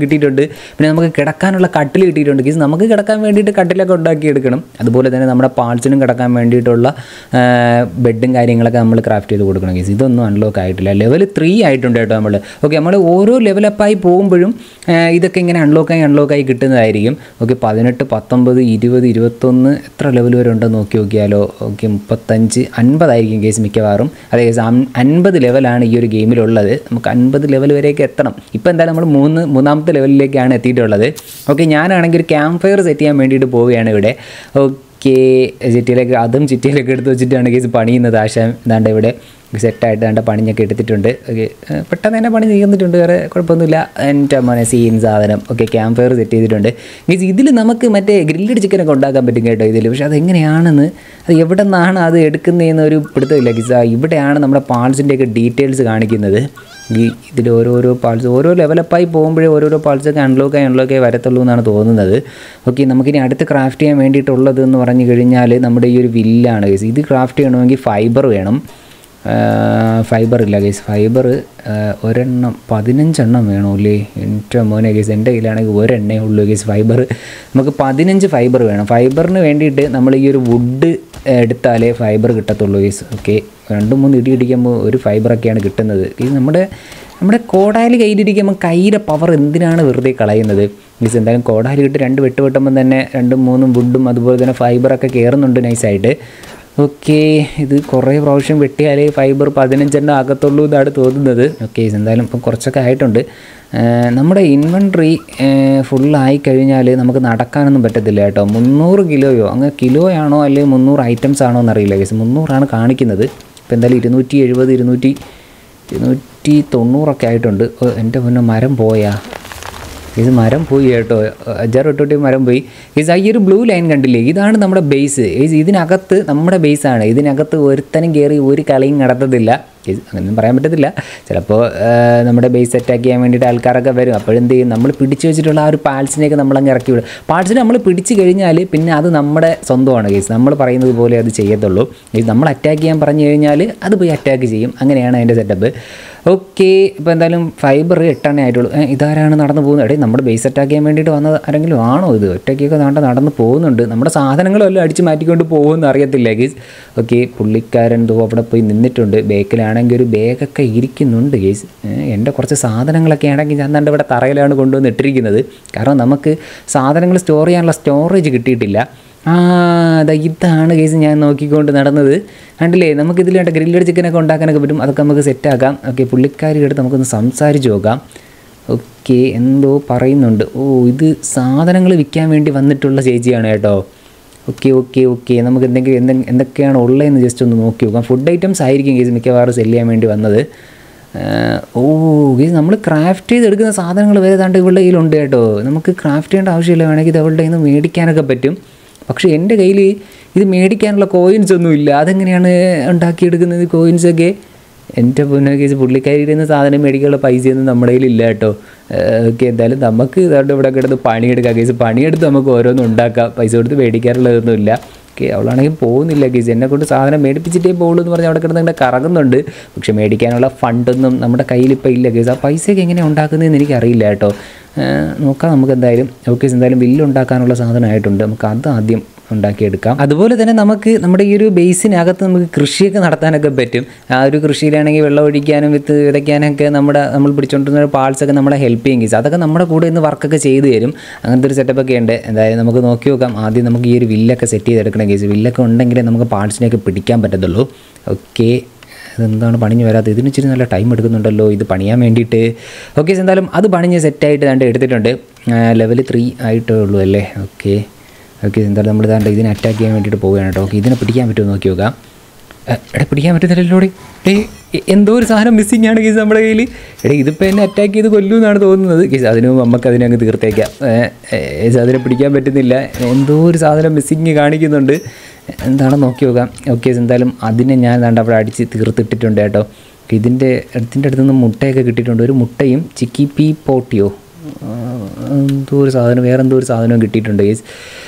കിട്ടിയിട്ടുണ്ട് പിന്നെ നമുക്ക് കിടക്കാനുള്ള കട്ടിൽ കിട്ടിയിട്ടുണ്ട് കേസ് നമുക്ക് കിടക്കാൻ വേണ്ടിയിട്ട് കട്ടിലൊക്കെ ഉണ്ടാക്കിയെടുക്കണം അതുപോലെ തന്നെ നമ്മുടെ പാൾസിനും കിടക്കാൻ വേണ്ടിയിട്ടുള്ള ബെഡും കാര്യങ്ങളൊക്കെ നമ്മൾ ക്രാഫ്റ്റ് ചെയ്ത് കൊടുക്കണം കേസ് ഇതൊന്നും അൺലോക്ക് ആയിട്ടില്ല ലെവൽ ത്രീ ആയിട്ടുണ്ട് കേട്ടോ നമ്മൾ ഓക്കെ നമ്മൾ ഓരോ ലെവലപ്പായി പോകുമ്പോഴും ആ, ഇതൊക്കെ ഇങ്ങനെ അൺലോക്കായി അൺലോക്കായി കിട്ടുന്നതായിരിക്കും ഓക്കെ പതിനെട്ട് പത്തൊമ്പത് ഇരുപത് ഇരുപത്തൊന്ന് എത്ര ലെവൽ വരെ ഉണ്ടെന്ന് നോക്കി നോക്കിയാലോ ഓക്കെ മുപ്പത്തഞ്ച് അൻപതായിരിക്കും കേസ് മിക്കവാറും അതെ കേസ് അൻപത് ലെവലാണ് ഈ ഒരു ഗെയിമിലുള്ളത് നമുക്ക് അൻപത് ലെവൽ വരെയൊക്കെ എത്തണം ഇപ്പോൾ എന്തായാലും നമ്മൾ മൂന്ന് മൂന്നാമത്തെ ലെവലിലേക്കാണ് എത്തിയിട്ടുള്ളത് ഓക്കെ ഞാനാണെങ്കിൽ ഒരു ക്യാമ്പ് ഫയർ സെറ്റ് ചെയ്യാൻ വേണ്ടിയിട്ട് പോവുകയാണ് ഇവിടെ ഓക്കെ ചിറ്റിയിലേക്ക് അതും ചിറ്റിയിലേക്ക് എടുത്ത് വെച്ചിട്ടാണ് കേസ് പണിയുന്നത് ആശ എന്താണ്ട് ഇവിടെ സെറ്റായിട്ട് കണ്ട പണിഞ്ഞൊക്കെ എടുത്തിട്ടുണ്ട് ഓക്കെ പെട്ടെന്ന് തന്നെ പണി തീർന്നിട്ടുണ്ട് വേറെ കുഴപ്പമൊന്നുമില്ല എൻ്റെ മോനെ സീൻ സാധനം ഓക്കെ ക്യാമ്പ് ഫയർ സെറ്റ് ചെയ്തിട്ടുണ്ട് മീൻസ് ഇതിൽ നമുക്ക് മറ്റേ ഗ്രില്ലഡ് ചിക്കനൊക്കെ ഉണ്ടാക്കാൻ പറ്റും കേട്ടോ ഇതിൽ പക്ഷേ അതെങ്ങനെയാണെന്ന് അത് എവിടെ നിന്നാണ് അത് എടുക്കുന്നതെന്ന് ഒരു പിടുത്തമില്ല ഗിസ ഇവിടെയാണ് നമ്മുടെ പാൾസിൻ്റെയൊക്കെ ഡീറ്റെയിൽസ് കാണിക്കുന്നത് ഈ ഇതിൽ ഓരോരോ പാൾസ് ഓരോ ലെവലപ്പായി പോകുമ്പോഴേ ഓരോരോ പാൾസൊക്കെ അൺലോക്കായി അൺലോക്കായി വരത്തുള്ളൂ എന്നാണ് തോന്നുന്നത് ഓക്കെ നമുക്കിനി അടുത്ത് ക്രാഫ്റ്റ് ചെയ്യാൻ വേണ്ടിയിട്ടുള്ളത് എന്ന് പറഞ്ഞു കഴിഞ്ഞാൽ നമ്മുടെ ഈ ഒരു വില്ലാണ് ഗൈസ് ഇത് ക്രാഫ്റ്റ് ചെയ്യണമെങ്കിൽ ഫൈബർ വേണം ഫൈബർ ഇല്ല ഗൈസ് ഫൈബർ ഒരെണ്ണം പതിനഞ്ചെണ്ണം വേണമല്ലേ എൻ്റെ മോനെ ഗൈസ് എൻ്റെ കയ്യിലാണെങ്കിൽ ഒരെണ്ണേ ഉള്ളൂ ഗൈസ് ഫൈബർ നമുക്ക് പതിനഞ്ച് ഫൈബർ വേണം ഫൈബറിന് വേണ്ടിയിട്ട് നമ്മൾ ഈ ഒരു വുഡ് എടുത്താലേ ഫൈബർ കിട്ടത്തുള്ളൂ ഗൈസ് ഓക്കെ രണ്ടും മൂന്ന് ഇടി ഇടിക്കുമ്പോൾ ഒരു ഫൈബറൊക്കെയാണ് കിട്ടുന്നത് ഇത് നമ്മുടെ നമ്മുടെ കോടാലി കയ്യിലിരിക്കുമ്പോൾ കയ്യിലെ പവർ എന്തിനാണ് വെറുതെ കളയുന്നത് മീൻസ് എന്തായാലും കോടാലി ഇട്ട് രണ്ട് വെട്ട് വെട്ടുമ്പോൾ തന്നെ രണ്ടും മൂന്നും വുഡും അതുപോലെ തന്നെ ഫൈബറൊക്കെ കയറുന്നുണ്ട് നൈസായിട്ട് ഓക്കെ ഇത് കുറേ പ്രാവശ്യം വെട്ടിയാലേ ഫൈബർ പതിനഞ്ചെണ്ണം ആകത്തുള്ളൂ എന്നാണ് തോന്നുന്നത് ഓക്കെ എന്തായാലും ഇപ്പം കുറച്ചൊക്കെ ആയിട്ടുണ്ട് ഏർ നമ്മുടെ ഇൻവെൻട്രി ഫുള്ളായി കഴിഞ്ഞാൽ നമുക്ക് നടക്കാനൊന്നും പറ്റത്തില്ല കേട്ടോ മുന്നൂറ് കിലോയോ അങ്ങ് കിലോയാണോ അല്ലെങ്കിൽ മുന്നൂറ് ഐറ്റംസ് ആണോ എന്നറിയില്ല കേസ് മുന്നൂറാണ് കാണിക്കുന്നത് ഇപ്പോൾ എന്തായാലും ഇരുന്നൂറ്റി എഴുപത് ഇരുന്നൂറ്റി ഇരുന്നൂറ്റി തൊണ്ണൂറൊക്കെ ആയിട്ടുണ്ട് ഓ, എൻ്റെ മുന്നേ മരം പോയാ ഇത് മരം പോയി കേട്ടോ അഞ്ചാറ് തൊട്ടി മരം പോയി ഇത് ഈ ഒരു ബ്ലൂ ലൈൻ കണ്ടില്ലേ ഇതാണ് നമ്മുടെ ബേസ് ഇതിനകത്ത് നമ്മുടെ ബേസാണ് ഇതിനകത്ത് ഒരുത്തനും കയറി ഒരു കളിയും നടത്തത്തില്ല ഇത് അങ്ങനെയൊന്നും പറയാൻ പറ്റത്തില്ല ചിലപ്പോൾ നമ്മുടെ ബേസ് അറ്റാക്ക് ചെയ്യാൻ വേണ്ടിയിട്ട് ആൾക്കാരൊക്കെ വരും അപ്പോഴെന്ത് ചെയ്യും നമ്മൾ പിടിച്ചു വെച്ചിട്ടുള്ള ആ ഒരു പാൾസിനെയൊക്കെ നമ്മളങ്ങ് ഇറക്കി വിടും പാൾസിനെ നമ്മൾ പിടിച്ച് കഴിഞ്ഞാൽ പിന്നെ അത് നമ്മുടെ സ്വന്തമാണ് കേസ് നമ്മൾ പറയുന്നത് പോലെ അത് ചെയ്യത്തുള്ളൂ ഇത് നമ്മൾ അറ്റാക്ക് ചെയ്യാൻ പറഞ്ഞു കഴിഞ്ഞാൽ അത് പോയി അറ്റാക്ക് ചെയ്യും അങ്ങനെയാണ് അതിൻ്റെ സെറ്റപ്പ് ഓക്കെ ഇപ്പോൾ എന്തായാലും ഫൈബർ എട്ടെണ്ണേ ആയിട്ടുള്ളൂ ഏ, ഇതാരാണ് നടന്നു പോകുന്നത് എടേ നമ്മുടെ ബേസ് അറ്റാക്ക് ചെയ്യാൻ വേണ്ടിയിട്ട് വന്നത് ആരെങ്കിലും ആണോ ഇത് ഒറ്റയ്ക്കൊക്കെ നാണ്ട നടന്ന് പോകുന്നുണ്ട് നമ്മുടെ സാധനങ്ങളും എല്ലാം അടിച്ച് മാറ്റിക്കൊണ്ട് പോകുമെന്ന് അറിയത്തില്ല ഗീസ് ഓക്കെ പുള്ളിക്കാരൻ എന്തോ അവിടെ പോയി നിന്നിട്ടുണ്ട് ബേക്കിലാണെങ്കിൽ ഒരു ബാഗൊക്കെ ഇരിക്കുന്നുണ്ട് ഗീസ് എൻ്റെ കുറച്ച് സാധനങ്ങളൊക്കെ ആണെങ്കിൽ ഞാൻ ദാണ്ട് ഇവിടെ തറയിലാണ് കൊണ്ടുവന്ന് ഇട്ടിരിക്കുന്നത് കാരണം നമുക്ക് സാധനങ്ങൾ സ്റ്റോർ ചെയ്യാനുള്ള സ്റ്റോറേജ് കിട്ടിയിട്ടില്ല ആ അതാ ഇതാണ് കേസ് ഞാൻ നോക്കിക്കൊണ്ട് നടന്നത് കണ്ടില്ലേ നമുക്ക് ഇതിൽ വേണ്ട ഗ്രില്ലഡ് ചിക്കനൊക്കെ ഉണ്ടാക്കാനൊക്കെ പറ്റും അതൊക്കെ നമുക്ക് സെറ്റാക്കാം ഓക്കെ പുള്ളിക്കാരിയുടെ അടുത്ത് നമുക്കൊന്ന് സംസാരിച്ച് നോക്കാം ഓക്കെ എന്തോ പറയുന്നുണ്ട് ഓ ഇത് സാധനങ്ങൾ വിൽക്കാൻ വേണ്ടി വന്നിട്ടുള്ള ചേച്ചിയാണ് കേട്ടോ ഓക്കെ ഓക്കെ ഓക്കെ നമുക്ക് എന്തെങ്കിലും എന്തെ എന്തൊക്കെയാണ് ഉള്ളതെന്ന് ജസ്റ്റ് ഒന്ന് നോക്കി നോക്കാം ഫുഡ് ഐറ്റംസ് ആയിരിക്കും കേസ് മിക്കവാറും സെല് ചെയ്യാൻ വേണ്ടി വന്നത് ആഹ് ഓ ഇത് നമ്മൾ ക്രാഫ്റ്റ് ചെയ്തെടുക്കുന്ന സാധനങ്ങൾ വരെ താണ്ട് ഇവളുടെ കയ്യിലുണ്ട് കേട്ടോ നമുക്ക് ക്രാഫ്റ്റ് ചെയ്യേണ്ട ആവശ്യമില്ല വേണമെങ്കിൽ ഇത് അവളുടെ കയ്യിൽ നിന്ന് മേടിക്കാനൊക്കെ പറ്റും പക്ഷേ എൻ്റെ കയ്യിൽ ഇത് മേടിക്കാനുള്ള കോയിൻസ് ഒന്നും ഇല്ല അതെങ്ങനെയാണ് ഉണ്ടാക്കിയെടുക്കുന്നത് കോയിൻസൊക്കെ എൻ്റെ പൊന്നെ കേസ് പുള്ളിക്കാരിയിൽ നിന്ന് സാധനം മേടിക്കാനുള്ള പൈസയൊന്നും നമ്മുടെ കയ്യിൽ ഇല്ല കേട്ടോ ഓക്കെ എന്തായാലും നമുക്ക് ഇതാണ്ട് ഇവിടെ കിടന്ന് പണിയെടുക്കാം കേസ് പണിയെടുത്ത് നമുക്ക് ഓരോന്നും ഉണ്ടാക്കാം പൈസ കൊടുത്ത് മേടിക്കാറുള്ളതൊന്നുമില്ല ഓക്കെ അവളാണെങ്കിൽ പോകുന്നില്ല കേസ് എന്നെ കൊണ്ട് സാധനം മേടിപ്പിച്ചിട്ടേ പോകുള്ളൂ എന്ന് പറഞ്ഞ് അവിടെ കിടന്ന് ഇങ്ങനെ കറങ്ങുന്നുണ്ട് പക്ഷെ മേടിക്കാനുള്ള ഫണ്ടൊന്നും നമ്മുടെ കയ്യിലിപ്പോൾ ഇല്ല കേസ് ആ പൈസയൊക്കെ എങ്ങനെയാണ് ഉണ്ടാക്കുന്നതെന്ന് എനിക്കറിയില്ല കേട്ടോ ഏഹ് നോക്കാം നമുക്ക് എന്തായാലും ഓക്കെ എന്തായാലും ബില്ല് ഉണ്ടാക്കാനുള്ള സാധനമായിട്ടുണ്ട് നമുക്ക് അത് ആദ്യം ഉണ്ടാക്കിയെടുക്കാം അതുപോലെ തന്നെ നമുക്ക് നമ്മുടെ ഈ ഒരു ബേസിനകത്ത് നമുക്ക് കൃഷിയൊക്കെ നടത്താനൊക്കെ പറ്റും ആ ഒരു കൃഷിയിലാണെങ്കിൽ വെള്ളം ഒഴിക്കാനും വിത്ത് വിതയ്ക്കാനൊക്കെ നമ്മുടെ നമ്മൾ പിടിച്ചുകൊണ്ടിരുന്ന പാൾസൊക്കെ നമ്മളെ ഹെൽപ്പ് ചെയ്യും കേസ് അതൊക്കെ നമ്മുടെ കൂടെ ഇന്ന് വർക്കൊക്കെ ചെയ്തു തരും അങ്ങനത്തെ ഒരു സെറ്റപ്പൊക്കെ ഉണ്ട് എന്തായാലും നമുക്ക് നോക്കി നോക്കാം ആദ്യം നമുക്ക് ഈ ഒരു വില്ലൊക്കെ സെറ്റ് ചെയ്തെടുക്കണം കേസ് വില്ലൊക്കെ ഉണ്ടെങ്കിലേ നമുക്ക് പാൾസിനെയൊക്കെ പിടിക്കാൻ പറ്റത്തുള്ളൂ ഓക്കെ ഇതെന്താണ് പണിഞ്ഞ് വരാത്തത് ഇതിന് ഇച്ചിരി നല്ല ടൈം എടുക്കുന്നുണ്ടല്ലോ ഇത് പണിയാൻ വേണ്ടിയിട്ട് ഓക്കെ എന്തായാലും അത് പണിഞ്ഞ് സെറ്റായിട്ട് കണ്ട് എടുത്തിട്ടുണ്ട് ലെവൽ ത്രീ ആയിട്ടേ ഉള്ളൂ അല്ലേ ഓക്കെ ഓക്കെ എന്തായാലും നമ്മൾ ഇതാണ്ട് ഇതിനെ അറ്റാക്ക് ചെയ്യാൻ വേണ്ടിയിട്ട് പോവുകയാണ് കേട്ടോ ഓക്കെ ഇതിനെ പിടിക്കാൻ പറ്റുമോ നോക്കി നോക്കാം എ, എടാ പിടിക്കാൻ പറ്റുന്നില്ലല്ലോ ഡേ എന്തോ ഒരു സാധനം മിസ്സിങ് ആണ് കേസ് നമ്മുടെ കയ്യിൽ എടേ ഇതിപ്പോൾ എന്നെ അറ്റാക്ക് ചെയ്ത് കൊല്ലൂ എന്നാണ് തോന്നുന്നത് കേസ് അതിന് മുമ്പ് നമുക്ക് അതിനെ അങ്ങ് തീർത്തേക്കാം ഏ, ഏ, ഏസ് അതിനെ പിടിക്കാൻ പറ്റുന്നില്ല എന്തോ ഒരു സാധനം മിസ്സിങ് കാണിക്കുന്നുണ്ട് എന്താണെന്ന് നോക്കി നോക്കാം ഓക്കെ എന്തായാലും അതിനെ ഞാൻ ദാണ്ട് അവിടെ അടിച്ച് തീർത്തിട്ടിട്ടുണ്ട് കേട്ടോ ഇതിൻ്റെ ഇതിൻ്റെ അടുത്ത് നിന്ന് മുട്ടയൊക്കെ കിട്ടിയിട്ടുണ്ട് ഒരു മുട്ടയും ചിക്കി പീ പോട്ടിയോ ആ, എന്തോ ഒരു സാധനം വേറെ എന്തോ ഒരു സാധനവും കിട്ടിയിട്ടുണ്ട് ഗേസ് ഓക്കെ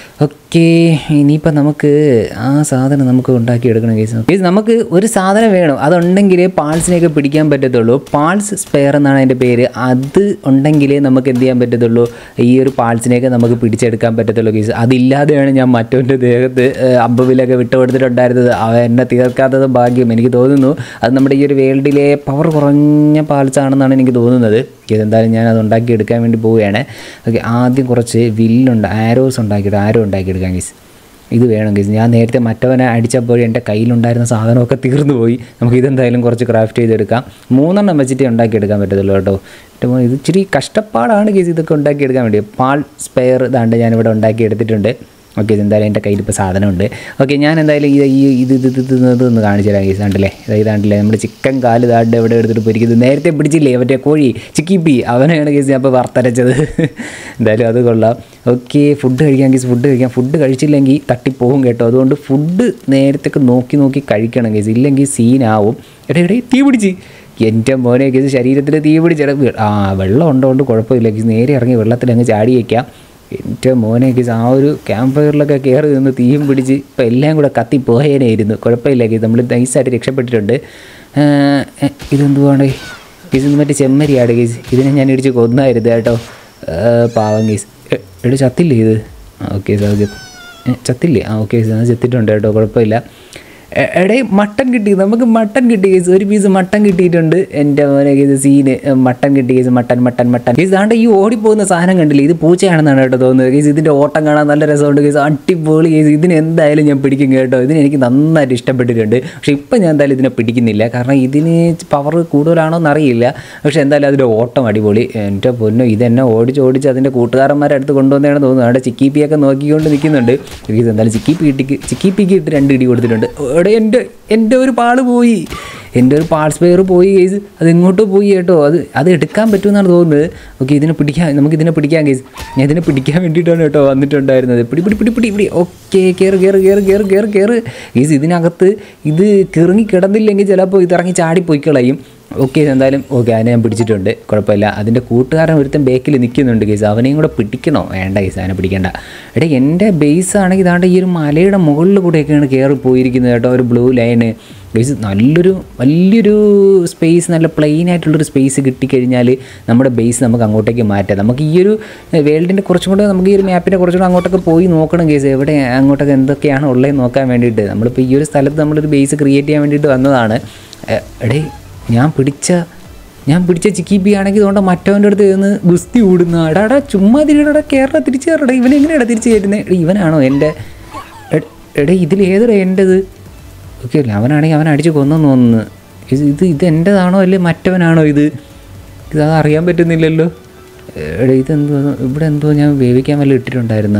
ഓക്കെ ഇനിയിപ്പോൾ നമുക്ക് ആ സാധനം നമുക്ക് ഉണ്ടാക്കിയെടുക്കണം കേസ് കേസ് നമുക്ക് ഒരു സാധനം വേണം അതുണ്ടെങ്കിലേ പാൾസിനെയൊക്കെ പിടിക്കാൻ പറ്റത്തുള്ളൂ പാൾസ് സ്പെയർ എന്നാണ് അതിൻ്റെ പേര് അത് ഉണ്ടെങ്കിലേ നമുക്ക് എന്ത് ചെയ്യാൻ പറ്റത്തുള്ളൂ ഈ ഒരു പാൾസിനെയൊക്കെ നമുക്ക് പിടിച്ചെടുക്കാൻ പറ്റത്തുള്ളൂ കേസ് അതില്ലാതെയാണ് ഞാൻ മറ്റവൻ്റെ ദേഹത്ത് ഏഹ്, അമ്പവിലൊക്കെ വിട്ടു കൊടുത്തിട്ടുണ്ടായിരുന്നത് അവ എന്നെ തീർക്കാത്തത് ഭാഗ്യം എനിക്ക് തോന്നുന്നു അത് നമ്മുടെ ഈ ഒരു വേൾഡിലെ പവർ കുറഞ്ഞ പാൾസ് ആണെന്നാണ് എനിക്ക് തോന്നുന്നത് ഇതെന്തായാലും ഞാൻ അത് ഉണ്ടാക്കിയെടുക്കാൻ വേണ്ടി പോവുകയാണ് ഓക്കെ ആദ്യം കുറച്ച് വില്ലുണ്ട് ആരോസ് ഉണ്ടാക്കിയിട്ട് ആരോ ഉണ്ടാക്കിയെടുക്കാൻ ഗീസ് ഇത് വേണം ഗീസ് ഞാൻ നേരത്തെ മറ്റവനെ അടിച്ചപ്പോൾ എൻ്റെ കയ്യിലുണ്ടായിരുന്ന സാധനമൊക്കെ തീർന്നു പോയി നമുക്ക് ഇതെന്തായാലും കുറച്ച് ക്രാഫ്റ്റ് ചെയ്തെടുക്കാം മൂന്നെണ്ണം വെച്ചിട്ട് ഉണ്ടാക്കിയെടുക്കാൻ പറ്റത്തുള്ളൂ കേട്ടോ എൻ്റെ മോനെ ഇത് ഇച്ചിരി കഷ്ടപ്പാടാണ് ഗീസ് ഇതൊക്കെ ഉണ്ടാക്കിയെടുക്കാൻ വേണ്ടി പാൾ സ്പെയർ ഇതാണ്ട് ഞാനിവിടെ ഉണ്ടാക്കിയെടുത്തിട്ടുണ്ട് ഓക്കെ എന്തായാലും എൻ്റെ കയ്യിൽ ഇപ്പോൾ സാധനമുണ്ട് ഓക്കെ ഞാൻ എന്തായാലും ഇത് ഈ ഇത് ഇത് ഇത് ഇത് ഇത് ഒന്ന് കാണിച്ചു തരാം കേസ് കണ്ടില്ലേ ഇതാ ഇതാണ്ടില്ലേ നമ്മുടെ ചിക്കൻ കാല് ഇതാണ്ട് എവിടെ എടുത്തിട്ട് പൊരിക്കുന്നത് നേരത്തെ പിടിച്ചില്ലേ മറ്റേ കോഴി ചിക്കിപ്പി അവനെയാണ് കേസ് ഞാൻ ഇപ്പോൾ വറുത്തരച്ചത് എന്തായാലും അത് കൊള്ളാം ഓക്കെ ഫുഡ് കഴിക്കാൻ കേസ് ഫുഡ് കഴിക്കാം ഫുഡ് കഴിച്ചില്ലെങ്കിൽ തട്ടിപ്പോകും കേട്ടോ അതുകൊണ്ട് ഫുഡ് നേരത്തൊക്കെ നോക്കി നോക്കി കഴിക്കണം കേസ് ഇല്ലെങ്കിൽ സീനാവും എടേ എടേ തീ പിടിച്ച് എൻ്റെ മോനെ കേസ് ശരീരത്തിൽ തീ പിടിച്ചിട ആ വെള്ളം ഉണ്ടോണ്ട് കുഴപ്പമില്ല കേസ് നേരെ ഇറങ്ങി വെള്ളത്തിൽ അങ്ങ് ചാടി വയ്ക്കാം എൻ്റെ മോനെ കേസ് ആ ഒരു ക്യാമ്പ് ഫയറിലൊക്കെ കയറി നിന്ന് തീയും പിടിച്ച് ഇപ്പം എല്ലാം കൂടെ കത്തി പോയേനായിരുന്നു കുഴപ്പമില്ല കേസ് നമ്മൾ നൈസായിട്ട് രക്ഷപ്പെട്ടിട്ടുണ്ട് ആ, എ, ഇതെന്തുവാണ് കേസ് ഇത് മറ്റേ ചെമ്മരിയാട് കേസ് ഇതിനെ ഞാൻ ഇടിച്ച് കൊന്നായിരുന്നു കേട്ടോ ആ, പാവം കേസ് എ, എടി ചത്തില്ലേ ഇത് ആ ഓക്കെ സാർ ചത്തില്ലേ ആ ഓക്കെ സാർ ചത്തിട്ടുണ്ട് കേട്ടോ കുഴപ്പമില്ല എ- എടേ മട്ടൻ കിട്ടി നമുക്ക് മട്ടൻ കിട്ടി കേസ് ഒരു പീസ് മട്ടൻ കിട്ടിയിട്ടുണ്ട് എൻ്റെ മോനെ കേസ് സീന് മട്ടൻ കിട്ടി guys mutton mutton mutton guys ആണ്ട് ഈ ഓടിപ്പോകുന്ന സാധനം കണ്ടില്ലേ ഇത് പൂച്ചയാണെന്നാണ് കേട്ടോ തോന്നുന്നത് കേസ് ഇതിൻ്റെ ഓട്ടം കാണാൻ നല്ല രസമുണ്ട് കേസ് അടിപൊളി കേസ് ഇതിന് എന്തായാലും ഞാൻ പിടിക്കും കേട്ടോ ഇതിന് എനിക്ക് നന്നായിട്ട് ഇഷ്ടപ്പെട്ടിട്ടുണ്ട് പക്ഷേ ഇപ്പം ഞാൻ എന്തായാലും ഇതിനെ പിടിക്കുന്നില്ല കാരണം ഇതിന് പവർ കൂടുതലാണോ എന്നറിയില്ല പക്ഷേ എന്തായാലും അതിൻ്റെ ഓട്ടം അടിപൊളി എൻ്റെ പൊന്നു ഇതെന്നെ ഓടിച്ച് ഓടിച്ച് അതിൻ്റെ കൂട്ടുകാരന്മാരെ അടുത്ത് കൊണ്ടുവന്നതാണ് തോന്നുന്നത് അവിടെ ചിക്കിപ്പിയൊക്കെ നോക്കിക്കൊണ്ട് നിൽക്കുന്നുണ്ട് ഇത് എന്തായാലും ചിക്കിപ്പി കിട്ടിക്ക് ചിക്കിപ്പിക്ക് ഇട്ട് രണ്ട് ഇടി കൊടുത്തിട്ടുണ്ട് എവിടെ എൻ്റെ എൻ്റെ ഒരു പാള് പോയി എൻ്റെ ഒരു പാൾ സ്പെയർ പോയി കേസ് അത് എങ്ങോട്ടോ പോയി കേട്ടോ അത് അത് എടുക്കാൻ പറ്റുമെന്നാണ് തോന്നുന്നത് ഓക്കെ ഇതിനെ പിടിക്കാൻ നമുക്ക് ഇതിനെ പിടിക്കാൻ കേസ് ഞാൻ ഇതിനെ പിടിക്കാൻ വേണ്ടിയിട്ടാണ് കേട്ടോ വന്നിട്ടുണ്ടായിരുന്നത് പിടി പിടി പിടി പിടി പിടി ഓക്കെ കയറ് കയറ് കയറ് കയറ് കയറ് കയറ് കേസ് ഇതിനകത്ത് ഇത് കിറങ്ങി കിടന്നില്ലെങ്കിൽ ചിലപ്പോൾ ഇത് ഇറങ്ങി ചാടിപ്പോയി കളയും ഓക്കെ എന്തായാലും ഓക്കെ അതിനെ ഞാൻ പിടിച്ചിട്ടുണ്ട് കുഴപ്പമില്ല അതിൻ്റെ കൂട്ടുകാരൻ ഒരുത്തൻ ബേക്കിൽ നിൽക്കുന്നുണ്ട് കേസ് അവനെയും കൂടെ പിടിക്കണോ വേണ്ട കേസ് അവനെ പിടിക്കണ്ട എടേ എൻ്റെ ബേസ് ആണെങ്കിൽ ഇതാണ്ട് ഈ ഒരു മലയുടെ മുകളിൽ കൂടെയൊക്കെയാണ് കയറി പോയിരിക്കുന്നത് കേട്ടോ ഒരു ബ്ലൂ ലൈന് ഗൈസ് നല്ലൊരു വലിയൊരു സ്പേസ് നല്ല പ്ലെയിൻ ആയിട്ടുള്ളൊരു സ്പേസ് കിട്ടിക്കഴിഞ്ഞാൽ നമ്മുടെ ബേസ് നമുക്ക് അങ്ങോട്ടേക്ക് മാറ്റാം നമുക്ക് ഈ ഒരു വേൾഡിൻ്റെ കുറച്ചും കൂടെ നമുക്ക് ഈ ഒരു മാപ്പിൻ്റെ കുറച്ചും കൂടെ അങ്ങോട്ടൊക്കെ പോയി നോക്കണം കേസ് എവിടെ അങ്ങോട്ടൊക്കെ എന്തൊക്കെയാണ് ഉള്ളതെന്ന് നോക്കാൻ വേണ്ടിയിട്ട് നമ്മളിപ്പോൾ ഈ ഒരു സ്ഥലത്ത് നമ്മളൊരു ബേസ് ക്രിയേറ്റ് ചെയ്യാൻ വേണ്ടിയിട്ട് വന്നതാണ് എ, എടേ ഞാൻ പിടിച്ച ഞാൻ പിടിച്ച ചിക്കിപ്പി ആണെങ്കിൽ അതുകൊണ്ട് മറ്റവൻ്റെ അടുത്ത് നിന്ന് ഗുസ്തി ഓടുന്ന എടാ എടാ ചുമ്മാ തിരിയടാ കേരള തിരിച്ചു കയറടാ ഇവൻ എങ്ങനെയാടാ തിരിച്ചു കയറ്റുന്നത് എടാ ഇവനാണോ എൻ്റെ എട- എടാ ഇതിൽ ഏതൊരു എൻ്റെത് ഓക്കെ അല്ലേ അവനാണെങ്കിൽ അവൻ അടിച്ച് കൊന്നെന്ന് തോന്നുന്നു ഇത് ഇത് ഇത് എൻ്റെതാണോ അല്ലേ മറ്റവനാണോ ഇത് ഇത് അത് അറിയാൻ പറ്റുന്നില്ലല്ലോ എടാ ഇതെന്തോ ഇവിടെ എന്തോ ഞാൻ വേവിക്കാൻ വല്ല ഇട്ടിട്ടുണ്ടായിരുന്ന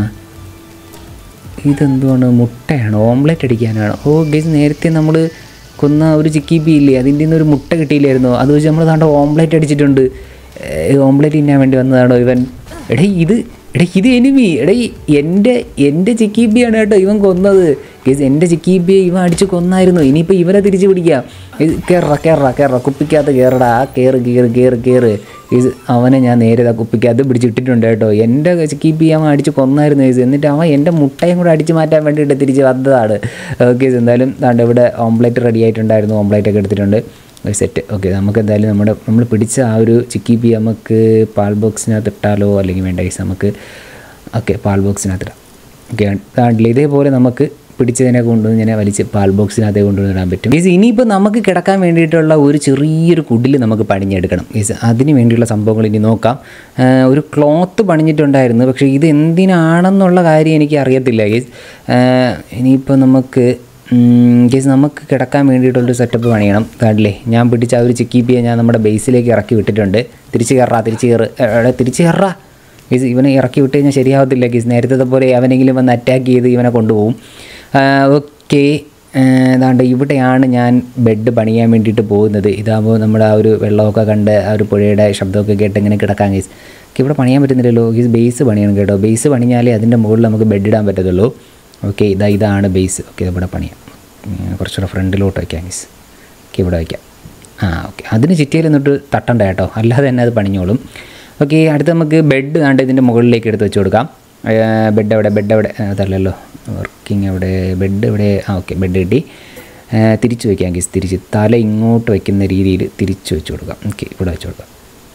ഇതെന്തുവാണ് മുട്ടയാണോ ഓംലെറ്റ് അടിക്കാനാണോ ഓ ഗൈസ് നേരത്തെ നമ്മൾ കൊന്ന ഒരു ചിക്കിപ്പി ഇല്ലേ അതിൻ്റെ നിന്ന് ഒരു മുട്ട കിട്ടിയില്ലായിരുന്നോ അത് വെച്ച് നമ്മൾ താണ്ട ഓംലെറ്റ് അടിച്ചിട്ടുണ്ട് ഓംലെറ്റ് തിന്നാൻ വേണ്ടി വന്നതാണോ ഇവൻ എടേ ഇത് എടേ ഇത് എനിമി എടേ എൻ്റെ എൻ്റെ ചിക്കിപ്പിയാണ് കേട്ടോ ഇവൻ കൊന്നത് ഗൈസ് എൻ്റെ ചിക്കിപ്പിയെ ഇവൻ അടിച്ച് കൊന്നായിരുന്നു ഇനിയിപ്പോൾ ഇവനെ തിരിച്ച് പിടിക്കാം ഇത് കയറ കയറ കയറ കുപ്പിക്കകത്ത് കയറടാ കയറ് കയറ് കയറ് കയറ് ഇത് അവനെ ഞാൻ നേരെ ഇതാ കുപ്പിക്കകത്ത് പിടിച്ചിട്ടിട്ടുണ്ട് കേട്ടോ എൻ്റെ കീപ്പ് ചെയ്യാൻ അവൻ അടിച്ച് കൊന്നായിരുന്നു ഗൈസ് എന്നിട്ട് അവൻ എൻ്റെ മുട്ടയും കൂടെ അടിച്ച് മാറ്റാൻ വേണ്ടിയിട്ട് തിരിച്ച് വന്നതാണ് ഓക്കെ എന്തായാലും ദാണ്ട് ഇവിടെ ഓംപ്ലേറ്റ് റെഡി ആയിട്ടുണ്ടായിരുന്നു ഓംപ്ലേറ്റ് ഒക്കെ എടുത്തിട്ടുണ്ട് സെറ്റ് ഓക്കെ നമുക്ക് എന്തായാലും നമ്മുടെ നമ്മൾ പിടിച്ച ആ ഒരു ചിക്കിപ്പി നമുക്ക് പാൽ ബോക്സിനകത്ത് ഇട്ടാലോ അല്ലെങ്കിൽ വേണ്ട ഗൈസ് നമുക്ക് ഓക്കെ പാൽ ബോക്സിനകത്ത് ഇടാം ഓക്കെ ദാണ്ടില്ല ഇതേപോലെ നമുക്ക് പിടിച്ചതിനെ കൊണ്ടുവന്ന് ഇങ്ങനെ വലിച്ച് പാൽ ബോക്സിനകത്തേ കൊണ്ടുവന്നിടാൻ പറ്റും മീൻസ് ഇനിയിപ്പോൾ നമുക്ക് കിടക്കാൻ വേണ്ടിയിട്ടുള്ള ഒരു ചെറിയൊരു കുടിൽ നമുക്ക് പണിഞ്ഞെടുക്കണം മീൻസ് അതിന് വേണ്ടിയുള്ള സംഭവങ്ങൾ ഇനി നോക്കാം ആ, ഒരു ക്ലോത്ത് പണിഞ്ഞിട്ടുണ്ടായിരുന്നു പക്ഷേ ഇത് എന്തിനാണെന്നുള്ള കാര്യം എനിക്ക് അറിയത്തില്ല ഗീസ് ഇനിയിപ്പോൾ നമുക്ക് കേസ് നമുക്ക് കിടക്കാൻ വേണ്ടിയിട്ടുള്ളൊരു സെറ്റപ്പ് പണിയണം കാണില്ലേ ഞാൻ പിടിച്ച ആ ഒരു ചിക്കീപ്പിയെ ഞാൻ നമ്മുടെ ബേസിലേക്ക് ഇറക്കി വിട്ടിട്ടുണ്ട് തിരിച്ച് കയറാ തിരിച്ച് കയറ് എടാ തിരിച്ച് കയറാ ഗീസ് ഇവനെ ഇറക്കി വിട്ട് കഴിഞ്ഞാൽ ശരിയാവത്തില്ല ഗീസ് നേരത്തെ പോലെ അവനെങ്കിലും വന്ന് അറ്റാക്ക് ചെയ്ത് ഇവനെ കൊണ്ടുപോകും ഓക്കെ ഏതാണ്ട് ഇവിടെയാണ് ഞാൻ ബെഡ് പണിയാൻ വേണ്ടിയിട്ട് പോകുന്നത് ഇതാകുമ്പോൾ നമ്മുടെ ആ ഒരു വെള്ളമൊക്കെ കണ്ട് ആ ഒരു പുഴയുടെ ശബ്ദമൊക്കെ കേട്ട് ഇങ്ങനെ കിടക്കാൻ ഗീസ് ഓക്കെ ഇവിടെ പണിയാൻ പറ്റുന്നില്ലല്ലോ ഗീസ് ബേസ് പണിയണം കേട്ടോ ബേസ് പണിഞ്ഞാലേ അതിൻ്റെ മുകളിൽ നമുക്ക് ബെഡ് ഇടാൻ പറ്റത്തുള്ളൂ ഓക്കെ ഇതാ ഇതാണ് ബേസ് ഓക്കെ ഇവിടെ പണിയാം ഉം, കുറച്ചുകൂടെ ഫ്രണ്ടിലോട്ട് വയ്ക്കാം ഗീസ് ഓക്കെ ഇവിടെ വയ്ക്കാം ആ ഓക്കെ അതിന് ചുറ്റിയിൽ എന്നിട്ട് തട്ടണ്ട കേട്ടോ അല്ലാതെ തന്നെ അത് പണിഞ്ഞോളും ഓക്കെ അടുത്ത് നമുക്ക് ബെഡ് കണ്ട് ഇതിൻ്റെ മുകളിലേക്ക് എടുത്ത് വെച്ച് കൊടുക്കാം ബെഡ് എവിടെ ബെഡ് എവിടെ ആ, അതല്ലല്ലോ വർക്കിംഗ് എവിടെ ബെഡ് എവിടെ ആ ഓക്കെ ബെഡ് കിട്ടി ആ, തിരിച്ച് വയ്ക്കാം ഗീസ് തിരിച്ച് തല ഇങ്ങോട്ട് വയ്ക്കുന്ന രീതിയിൽ തിരിച്ച് വെച്ച് കൊടുക്കാം ഓക്കെ ഇവിടെ വെച്ച് കൊടുക്കാം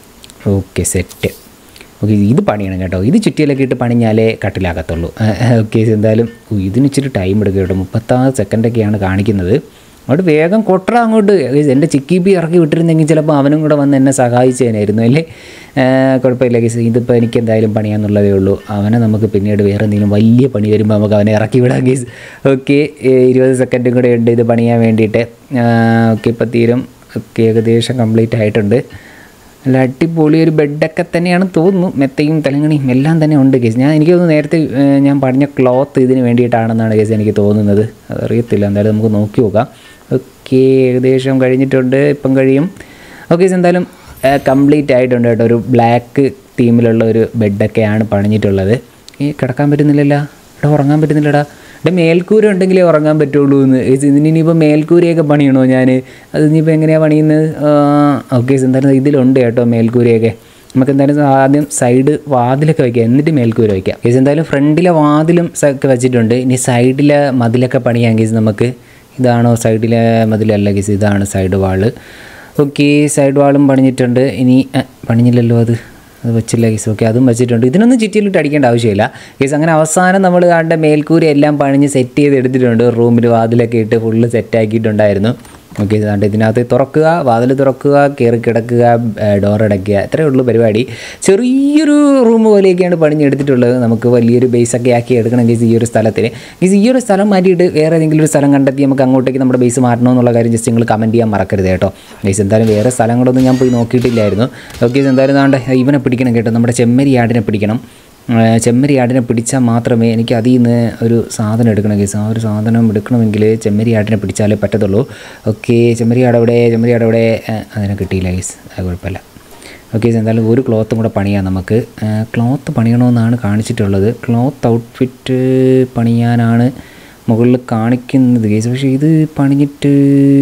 ഓക്കെ സെറ്റ് ഓക്കെ ഇത് പണിയണം കേട്ടോ ഇത് ചുറ്റിയിലൊക്കെ ഇട്ട് പണിഞ്ഞാലേ കട്ടിലാകത്തുള്ളൂ ഓക്കെ എന്തായാലും ഓ, ഇതിന് ഇച്ചിരി ടൈം എടുക്കും കേട്ടോ മുപ്പത്താറ് സെക്കൻഡൊക്കെയാണ് കാണിക്കുന്നത് അങ്ങോട്ട് വേഗം കൊട്ടറ അങ്ങോട്ട് എൻ്റെ ചിക്കിപ്പി ഇറക്കി വിട്ടിരുന്നെങ്കിൽ ചിലപ്പോൾ അവനും കൂടെ വന്ന് എന്നെ സഹായിച്ചേനായിരുന്നു അല്ലേ ആ, കുഴപ്പമില്ല ഗീസ് ഇതിപ്പോൾ എനിക്ക് എന്തായാലും പണിയാന്നുള്ളതേ ഉള്ളൂ അവനെ നമുക്ക് പിന്നീട് വേറെ എന്തെങ്കിലും വലിയ പണി വരുമ്പോൾ നമുക്ക് അവനെ ഇറക്കി വിടാം ഗീസ് ഓക്കെ ഇരുപത് സെക്കൻഡും കൂടെ ഉണ്ട് ഇത് പണിയാൻ വേണ്ടിയിട്ട് ഓക്കെ ഇപ്പോൾ തീരും ഓക്കെ ഏകദേശം കംപ്ലീറ്റ് ആയിട്ടുണ്ട് നല്ല അടിപൊളി ഒരു ബെഡൊക്കെ തന്നെയാണ് തോന്നുന്നു മെത്തയും തലങ്ങണിയും എല്ലാം തന്നെ ഉണ്ട് കേസ് ഞാൻ എനിക്ക് തോന്നുന്നു നേരത്തെ ഏഹ്, ഞാൻ പറഞ്ഞ ക്ലോത്ത് ഇതിന് വേണ്ടിയിട്ടാണെന്നാണ് കേസ് എനിക്ക് തോന്നുന്നത് അതറിയത്തില്ല എന്തായാലും നമുക്ക് നോക്കി നോക്കാം ഓക്കെ ഏകദേശം കഴിഞ്ഞിട്ടുണ്ട് ഇപ്പം കഴിയും ഓക്കെ എന്തായാലും കംപ്ലീറ്റ് ആയിട്ടുണ്ട് കേട്ടോ ഒരു ബ്ലാക്ക് തീമിലുള്ള ഒരു ബെഡൊക്കെയാണ് പണിഞ്ഞിട്ടുള്ളത് ഈ കിടക്കാൻ പറ്റുന്നില്ലല്ലോ ഇവിടെ ഉറങ്ങാൻ പറ്റുന്നില്ലടാ ഇവിടെ മേൽക്കൂര ഉണ്ടെങ്കിലേ ഉറങ്ങാൻ പറ്റുള്ളൂ എന്ന് ഇതിനിപ്പോൾ മേൽക്കൂരയൊക്കെ പണിയണോ ഞാൻ അത് ഇനിയിപ്പോൾ എങ്ങനെയാണ് പണിയുന്നത് ഓക്കെ എന്തായാലും ഇതിലുണ്ട് കേട്ടോ മേൽക്കൂരയൊക്കെ നമുക്ക് എന്തായാലും ആദ്യം സൈഡ് വാതിലൊക്കെ വയ്ക്കാം എന്നിട്ട് മേൽക്കൂര വയ്ക്കാം കേസ് എന്തായാലും ഫ്രണ്ടിലെ വാതിലും സ- ഒക്കെ വെച്ചിട്ടുണ്ട് ഇനി സൈഡിലെ മതിലൊക്കെ പണിയാം കേസ് നമുക്ക് ഇതാണോ സൈഡിലെ മതിലല്ല കേസ് ഇതാണ് സൈഡ് വാള് ഓക്കെ സൈഡ് വാളും പണിഞ്ഞിട്ടുണ്ട് ഇനി അഹ്, പണിഞ്ഞില്ലല്ലോ അത് അത് വെച്ചില്ല കേസ് ഓക്കെ അതും വെച്ചിട്ടുണ്ട് ഇതിനൊന്നും ചുറ്റിയിലിട്ട് അടിക്കേണ്ട ആവശ്യമില്ല കേസ് അങ്ങനെ അവസാനം നമ്മൾ കണ്ട മേൽക്കൂര എല്ലാം പണിഞ്ഞ് സെറ്റ് ചെയ്ത് എടുത്തിട്ടുണ്ട് റൂമിൽ വാതിലൊക്കെ ഇട്ട് ഫുള്ള് സെറ്റാക്കിയിട്ടുണ്ടായിരുന്നു ഓക്കെ ഇതാണ്ട് ഇതിനകത്ത് തുറക്കുക വാതിൽ തുറക്കുക കയറി കിടക്കുക ഡോർ അടയ്ക്കുക ഇത്രയേ ഉള്ളൂ പരിപാടി ചെറിയൊരു റൂം പോലെയൊക്കെയാണ് പണിഞ്ഞെടുത്തിട്ടുള്ളത് നമുക്ക് വലിയൊരു ബേസൊക്കെ ആക്കി എടുക്കണം കേസ് ഈ ഒരു സ്ഥലത്തിന് കേസ് ഈ ഒരു സ്ഥലം മാറ്റിയിട്ട് വേറെ ഏതെങ്കിലും ഒരു സ്ഥലം കണ്ടെത്തി നമുക്ക് അങ്ങോട്ടേക്ക് നമ്മുടെ ബേസ് മാറ്റണമെന്നുള്ള കാര്യം ജസ്റ്റ് നിങ്ങൾ കമൻറ്റ് ചെയ്യാൻ മറക്കരുത് കേട്ടോ കേസ് എന്തായാലും വേറെ സ്ഥലങ്ങളൊന്നും ഞാൻ പോയി നോക്കിയിട്ടില്ലായിരുന്നു ഓക്കെ എന്തായാലും നാണ്ട് ഇവനെ പിടിക്കണം കേട്ടോ നമ്മുടെ ചെമ്മരി ആടിനെ പിടിക്കണം ആ, ചെമ്മരി ആടിനെ പിടിച്ചാൽ മാത്രമേ എനിക്ക് അതിൽ നിന്ന് ഒരു സാധനം എടുക്കണം കേസ് ആ ഒരു സാധനം എടുക്കണമെങ്കിൽ ചെമ്മരി ആടിനെ പിടിച്ചാലേ പറ്റത്തുള്ളൂ ഓക്കെ ചെമ്മരി ആടവിടെ ചെമ്മരി ആടവിടെ ആ, അതിനെ കിട്ടിയില്ല കേസ് അത് കുഴപ്പമില്ല ഓക്കെ എന്തായാലും ഒരു ക്ലോത്തും കൂടെ പണിയാം നമുക്ക് ക്ലോത്ത് പണിയണമെന്നാണ് കാണിച്ചിട്ടുള്ളത് ക്ലോത്ത് ഔട്ട്ഫിറ്റ് പണിയാനാണ് മുകളിൽ കാണിക്കുന്നത് കേസ് പക്ഷേ ഇത് പണിഞ്ഞിട്ട്